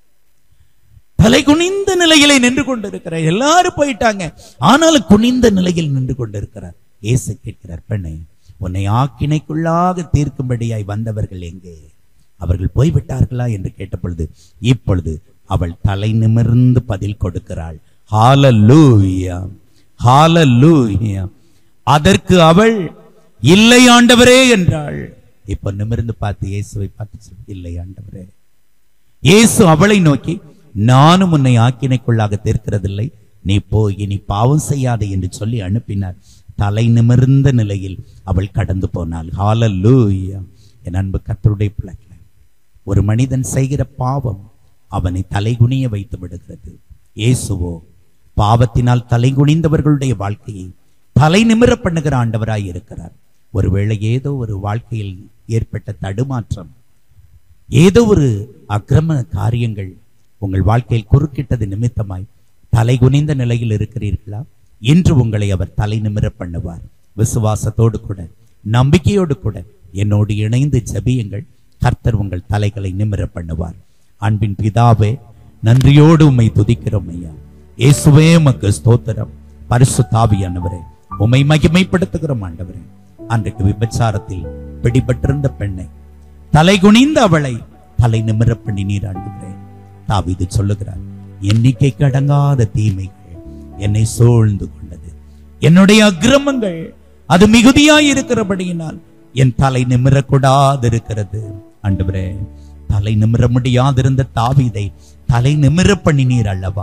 Speaker 1: தலை குனிந்த நிலையிலே நின்று கொண்டிருக்கிறார் எல்லாரும் போயிட்டாங்க ஆனாலும் குனிந்த நிலையில் நின்று கொண்டிருக்கிறார் இயேசு கேட்கிறார் பெண்ணே உன்னை ஆக்கினைக்குள்ளாக தீர்க்கும்படியாய் வந்தவர்கள் எங்கே அவர்கள் போய்விட்டார்களா என்று கேட்டபொழுது இப்பொழுது அவள் தலை நிமிர்ந்து பதில் கொடுக்கிறாள் ஹalleluya ஹalleluya அதற்கு அவள் இல்லை ஆண்டவரே என்றாள் இப்ப நிமிர்ந்து பார்த்து இயேசுவை பார்த்து சொல்லு, இல்லை ஆண்டவரே இயேசு அவளை நோக்கி நானும் உன்னை ஆக்கினைக்குள்ளாக தீர்க்கிறதில்லை நீ போய் இனி பாவம் செய்யாதே என்று சொல்லி அனுப்பினார் தலை நிமிர்ந்த நிலையில் அவள் கடந்து போனாள் ஹalleluya என் அன்பு கர்த்தருடைய பிள்ளைகளே ஒரு மனிதன் செய்கிற பாவம் அவனை தலைகுனிய வைத்து விடுகிறது இயேசுவோ பாவத்தினால் தலைகுனிந்தவர்களுடைய வாழ்க்கையை தலை நிமிர பண்ணுகிற ஆண்டவராய் இருக்கிறார் ஒருவேளை ஏதோ ஒரு வாழ்க்கையில் ஏற்பட்ட தடுமாற்றம் ஏதோ ஒரு அக்கிரம காரியங்கள் உங்கள் வாழ்க்கையில் குறுக்கிட்டது நிமித்தமாய் தலை குனிந்த நிலையில் இருக்கிறீர்களா இன்று உங்களை அவர் தலை நிமிர பண்ணுவார் விசுவாசத்தோடு கூட நம்பிக்கையோடு கூட என்னோடு இணைந்து ஜெபியுங்கள் கர்த்தர் உங்கள் தலைகளை நிமிர பண்ணுவார் அன்பின் பிதாவே நன்றியோடு உம்மை துதிக்கிறோம் ஐயா இயேசுவே உமக்கு ஸ்தோத்திரம் பரிசு தாவியானவரே உம்மை மகிமைப்படுத்துகிறோம் ஆண்டவரே அன்றைக்கு விபச்சாரத்தில் பிடிபட்டிருந்த பெண்ணை தலை குனிந்த அவளை தலை நிமிர பண்ணி நீர் ஆண்டுகிறேன் தாவீது சொல்லுகிறார் எண்ணிக்கை கடங்காத தீமைகள் என்னை சூழ்ந்து கொண்டது என்னுடைய அக்கிரமங்கள் அது மிகுதியாய் இருக்கிறபடியினால் என் தலை நிமிரக்கூடாது இருக்கிறது ஆண்டவரே தலை நிமிர முடியாதிருந்த தாவீதை தலை நிமிர பண்ணினீர் அல்லவா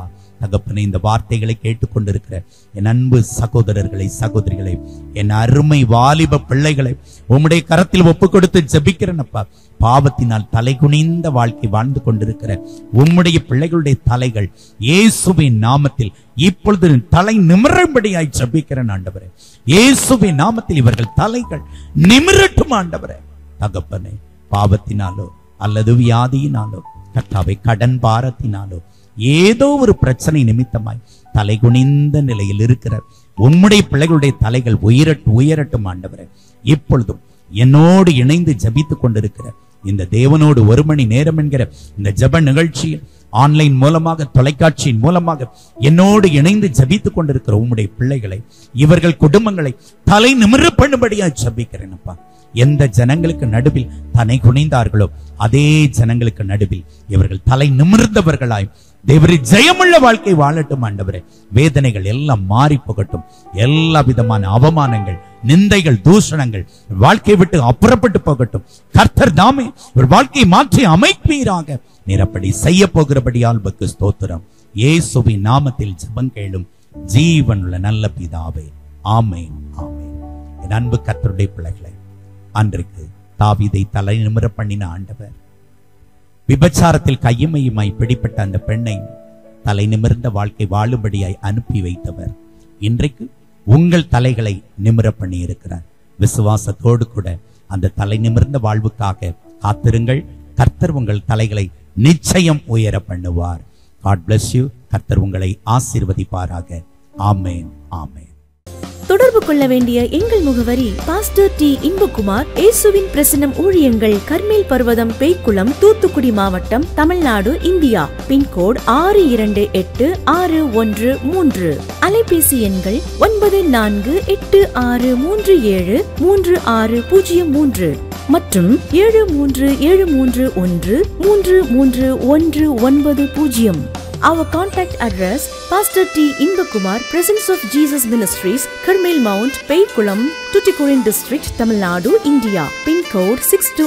Speaker 1: தகப்பனே இந்த வார்த்தைகளை கேட்டுக்கொண்டிருக்கிற என் அன்பு சகோதரர்களை சகோதரிகளை என் அருமை வாலிப பிள்ளைகளை உம்முடைய கரத்தில் ஒப்பு கொடுத்து ஜெபிக்கிறேனப்பா பாவத்தினால் தலை குனிந்த வாழ்க்கை வாழ்ந்து கொண்டிருக்கிற உம்முடைய பிள்ளைகளுடைய தலைகள் இயேசுவின் நாமத்தில் இப்பொழுது தலை நிமிரும்படியாய் ஜெபிக்கிறேன் ஆண்டவரே இயேசுவின் நாமத்தில் இவர்கள் தலைகள் நிமிரட்டும் ஆண்டவரே தகப்பனே பாவத்தினாலோ அல்லது வியாதியினாலோ கர்த்தாவை கடன் பாரத்தினாலோ ஏதோ ஒரு பிரச்சனை நிமித்தமாய் தலை குனிந்த நிலையில் இருக்கிற உம்முடைய பிள்ளைகளுடைய தலைகள் உயரட்டு உயரட்டும் ஆண்டவரே இப்பொழுதும் என்னோடு இணைந்து ஜபித்துக் கொண்டிருக்கிற இந்த தேவனோடு ஒரு மணி நேரம் என்கிற இந்த ஜெப நிகழ்ச்சியில் ஆன்லைன் மூலமாக தொலைக்காட்சியின் மூலமாக என்னோடு இணைந்து ஜபித்துக் கொண்டிருக்கிற உம்முடைய பிள்ளைகளை இவர்கள் குடும்பங்களை தலை நிமிர பண்ணும்படியா ஜபிக்கிறேன் அப்பா எந்த ஜனங்களுக்கு நடுவில் தலை குனிந்தார்களோ அதே ஜனங்களுக்கு நடுவில் இவர்கள் தலை நிமிர்ந்தவர்களாய் தேவரி ஜெயமுள்ள வாழ்க்கை வாழட்டும் ஆண்டவரே வேதனைகள் எல்லாம் மாறி போகட்டும் எல்லா விதமான அவமானங்கள் நிந்தைகள் தூஷணங்கள் வாழ்க்கையை விட்டு அப்புறப்பட்டு போகட்டும் கர்த்தர் தாமே ஒரு வாழ்க்கையை மாற்றி அமைப்பீராக நிரப்படி செய்ய போகிறபடியால் பக்கு ஸ்தோத்திரம் இயேசுவின் நாமத்தில் ஜெபம் கேளும் ஜீவனுள்ள நல்ல பிதாவே ஆமென் ஆமென் என் அன்பு கர்த்தருடைய பிள்ளைகளை அன்றைக்கு தாவீதை தலை நிமிர பண்ணின ஆண்டவர் விபச்சாரத்தில் கையுமையுமாய் பிடிப்பட்ட அந்த பெண்ணை தலை நிமிர்ந்த வாழ்க்கை வாழும்படியாய் அனுப்பி வைத்தவர் இன்றைக்கு உங்கள் தலைகளை நிமிர பண்ணி இருக்கிறார் விசுவாசத்தோடு கூட அந்த தலை நிமிர்ந்த வாழ்வுக்காக காத்திருங்கள் கர்த்தர் உங்கள் தலைகளை நிச்சயம் உயர பண்ணுவார் காட் bless யூ கர்த்தர் உங்களை ஆசீர்வதிப்பாராக ஆமேன் ஆமேன்
Speaker 4: தொடர்பு கொள்ள வேண்டிய எங்கள் முகவரி பாஸ்டர் டி இன்பகுமார் இயேசுவின் பிரசனம் ஊழியங்கள் கர்மேல் பர்வதம் பேய்க்குளம் தூத்துக்குடி மாவட்டம் தமிழ்நாடு இந்தியா பின்கோட் ஆறு இரண்டு எட்டு ஆறு ஒன்று மூன்று அலைபேசி எண்கள் ஒன்பது நான்கு எட்டு ஆறு மூன்று ஏழு மூன்று ஆறு பூஜ்ஜியம் மூன்று மற்றும் ஏழு மூன்று ஏழு மூன்று ஒன்று மூன்று மூன்று ஒன்று ஒன்பது பூஜ்ஜியம் Our contact address Pastor T. Indakumar, Presence of Jesus Ministries, Karmel Mount, Paykulam, Tuticorin District, Tamil Nadu, India. Pin code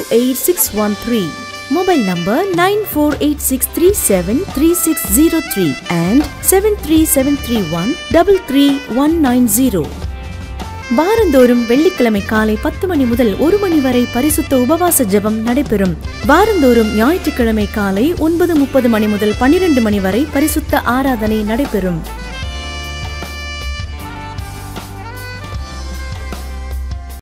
Speaker 4: 628613. Mobile number 9486373603 and 73731 33190. வாரந்தோறும் வெள்ளிக்கிழமை காலை பத்து மணி முதல் ஒரு மணி வரை பரிசுத்த உபவாச ஜெபம் நடைபெறும் வாரந்தோறும் ஞாயிற்றுக்கிழமை காலை ஒன்பது முப்பது மணி முதல் பனிரெண்டு மணி வரை பரிசுத்த ஆராதனை நடைபெறும்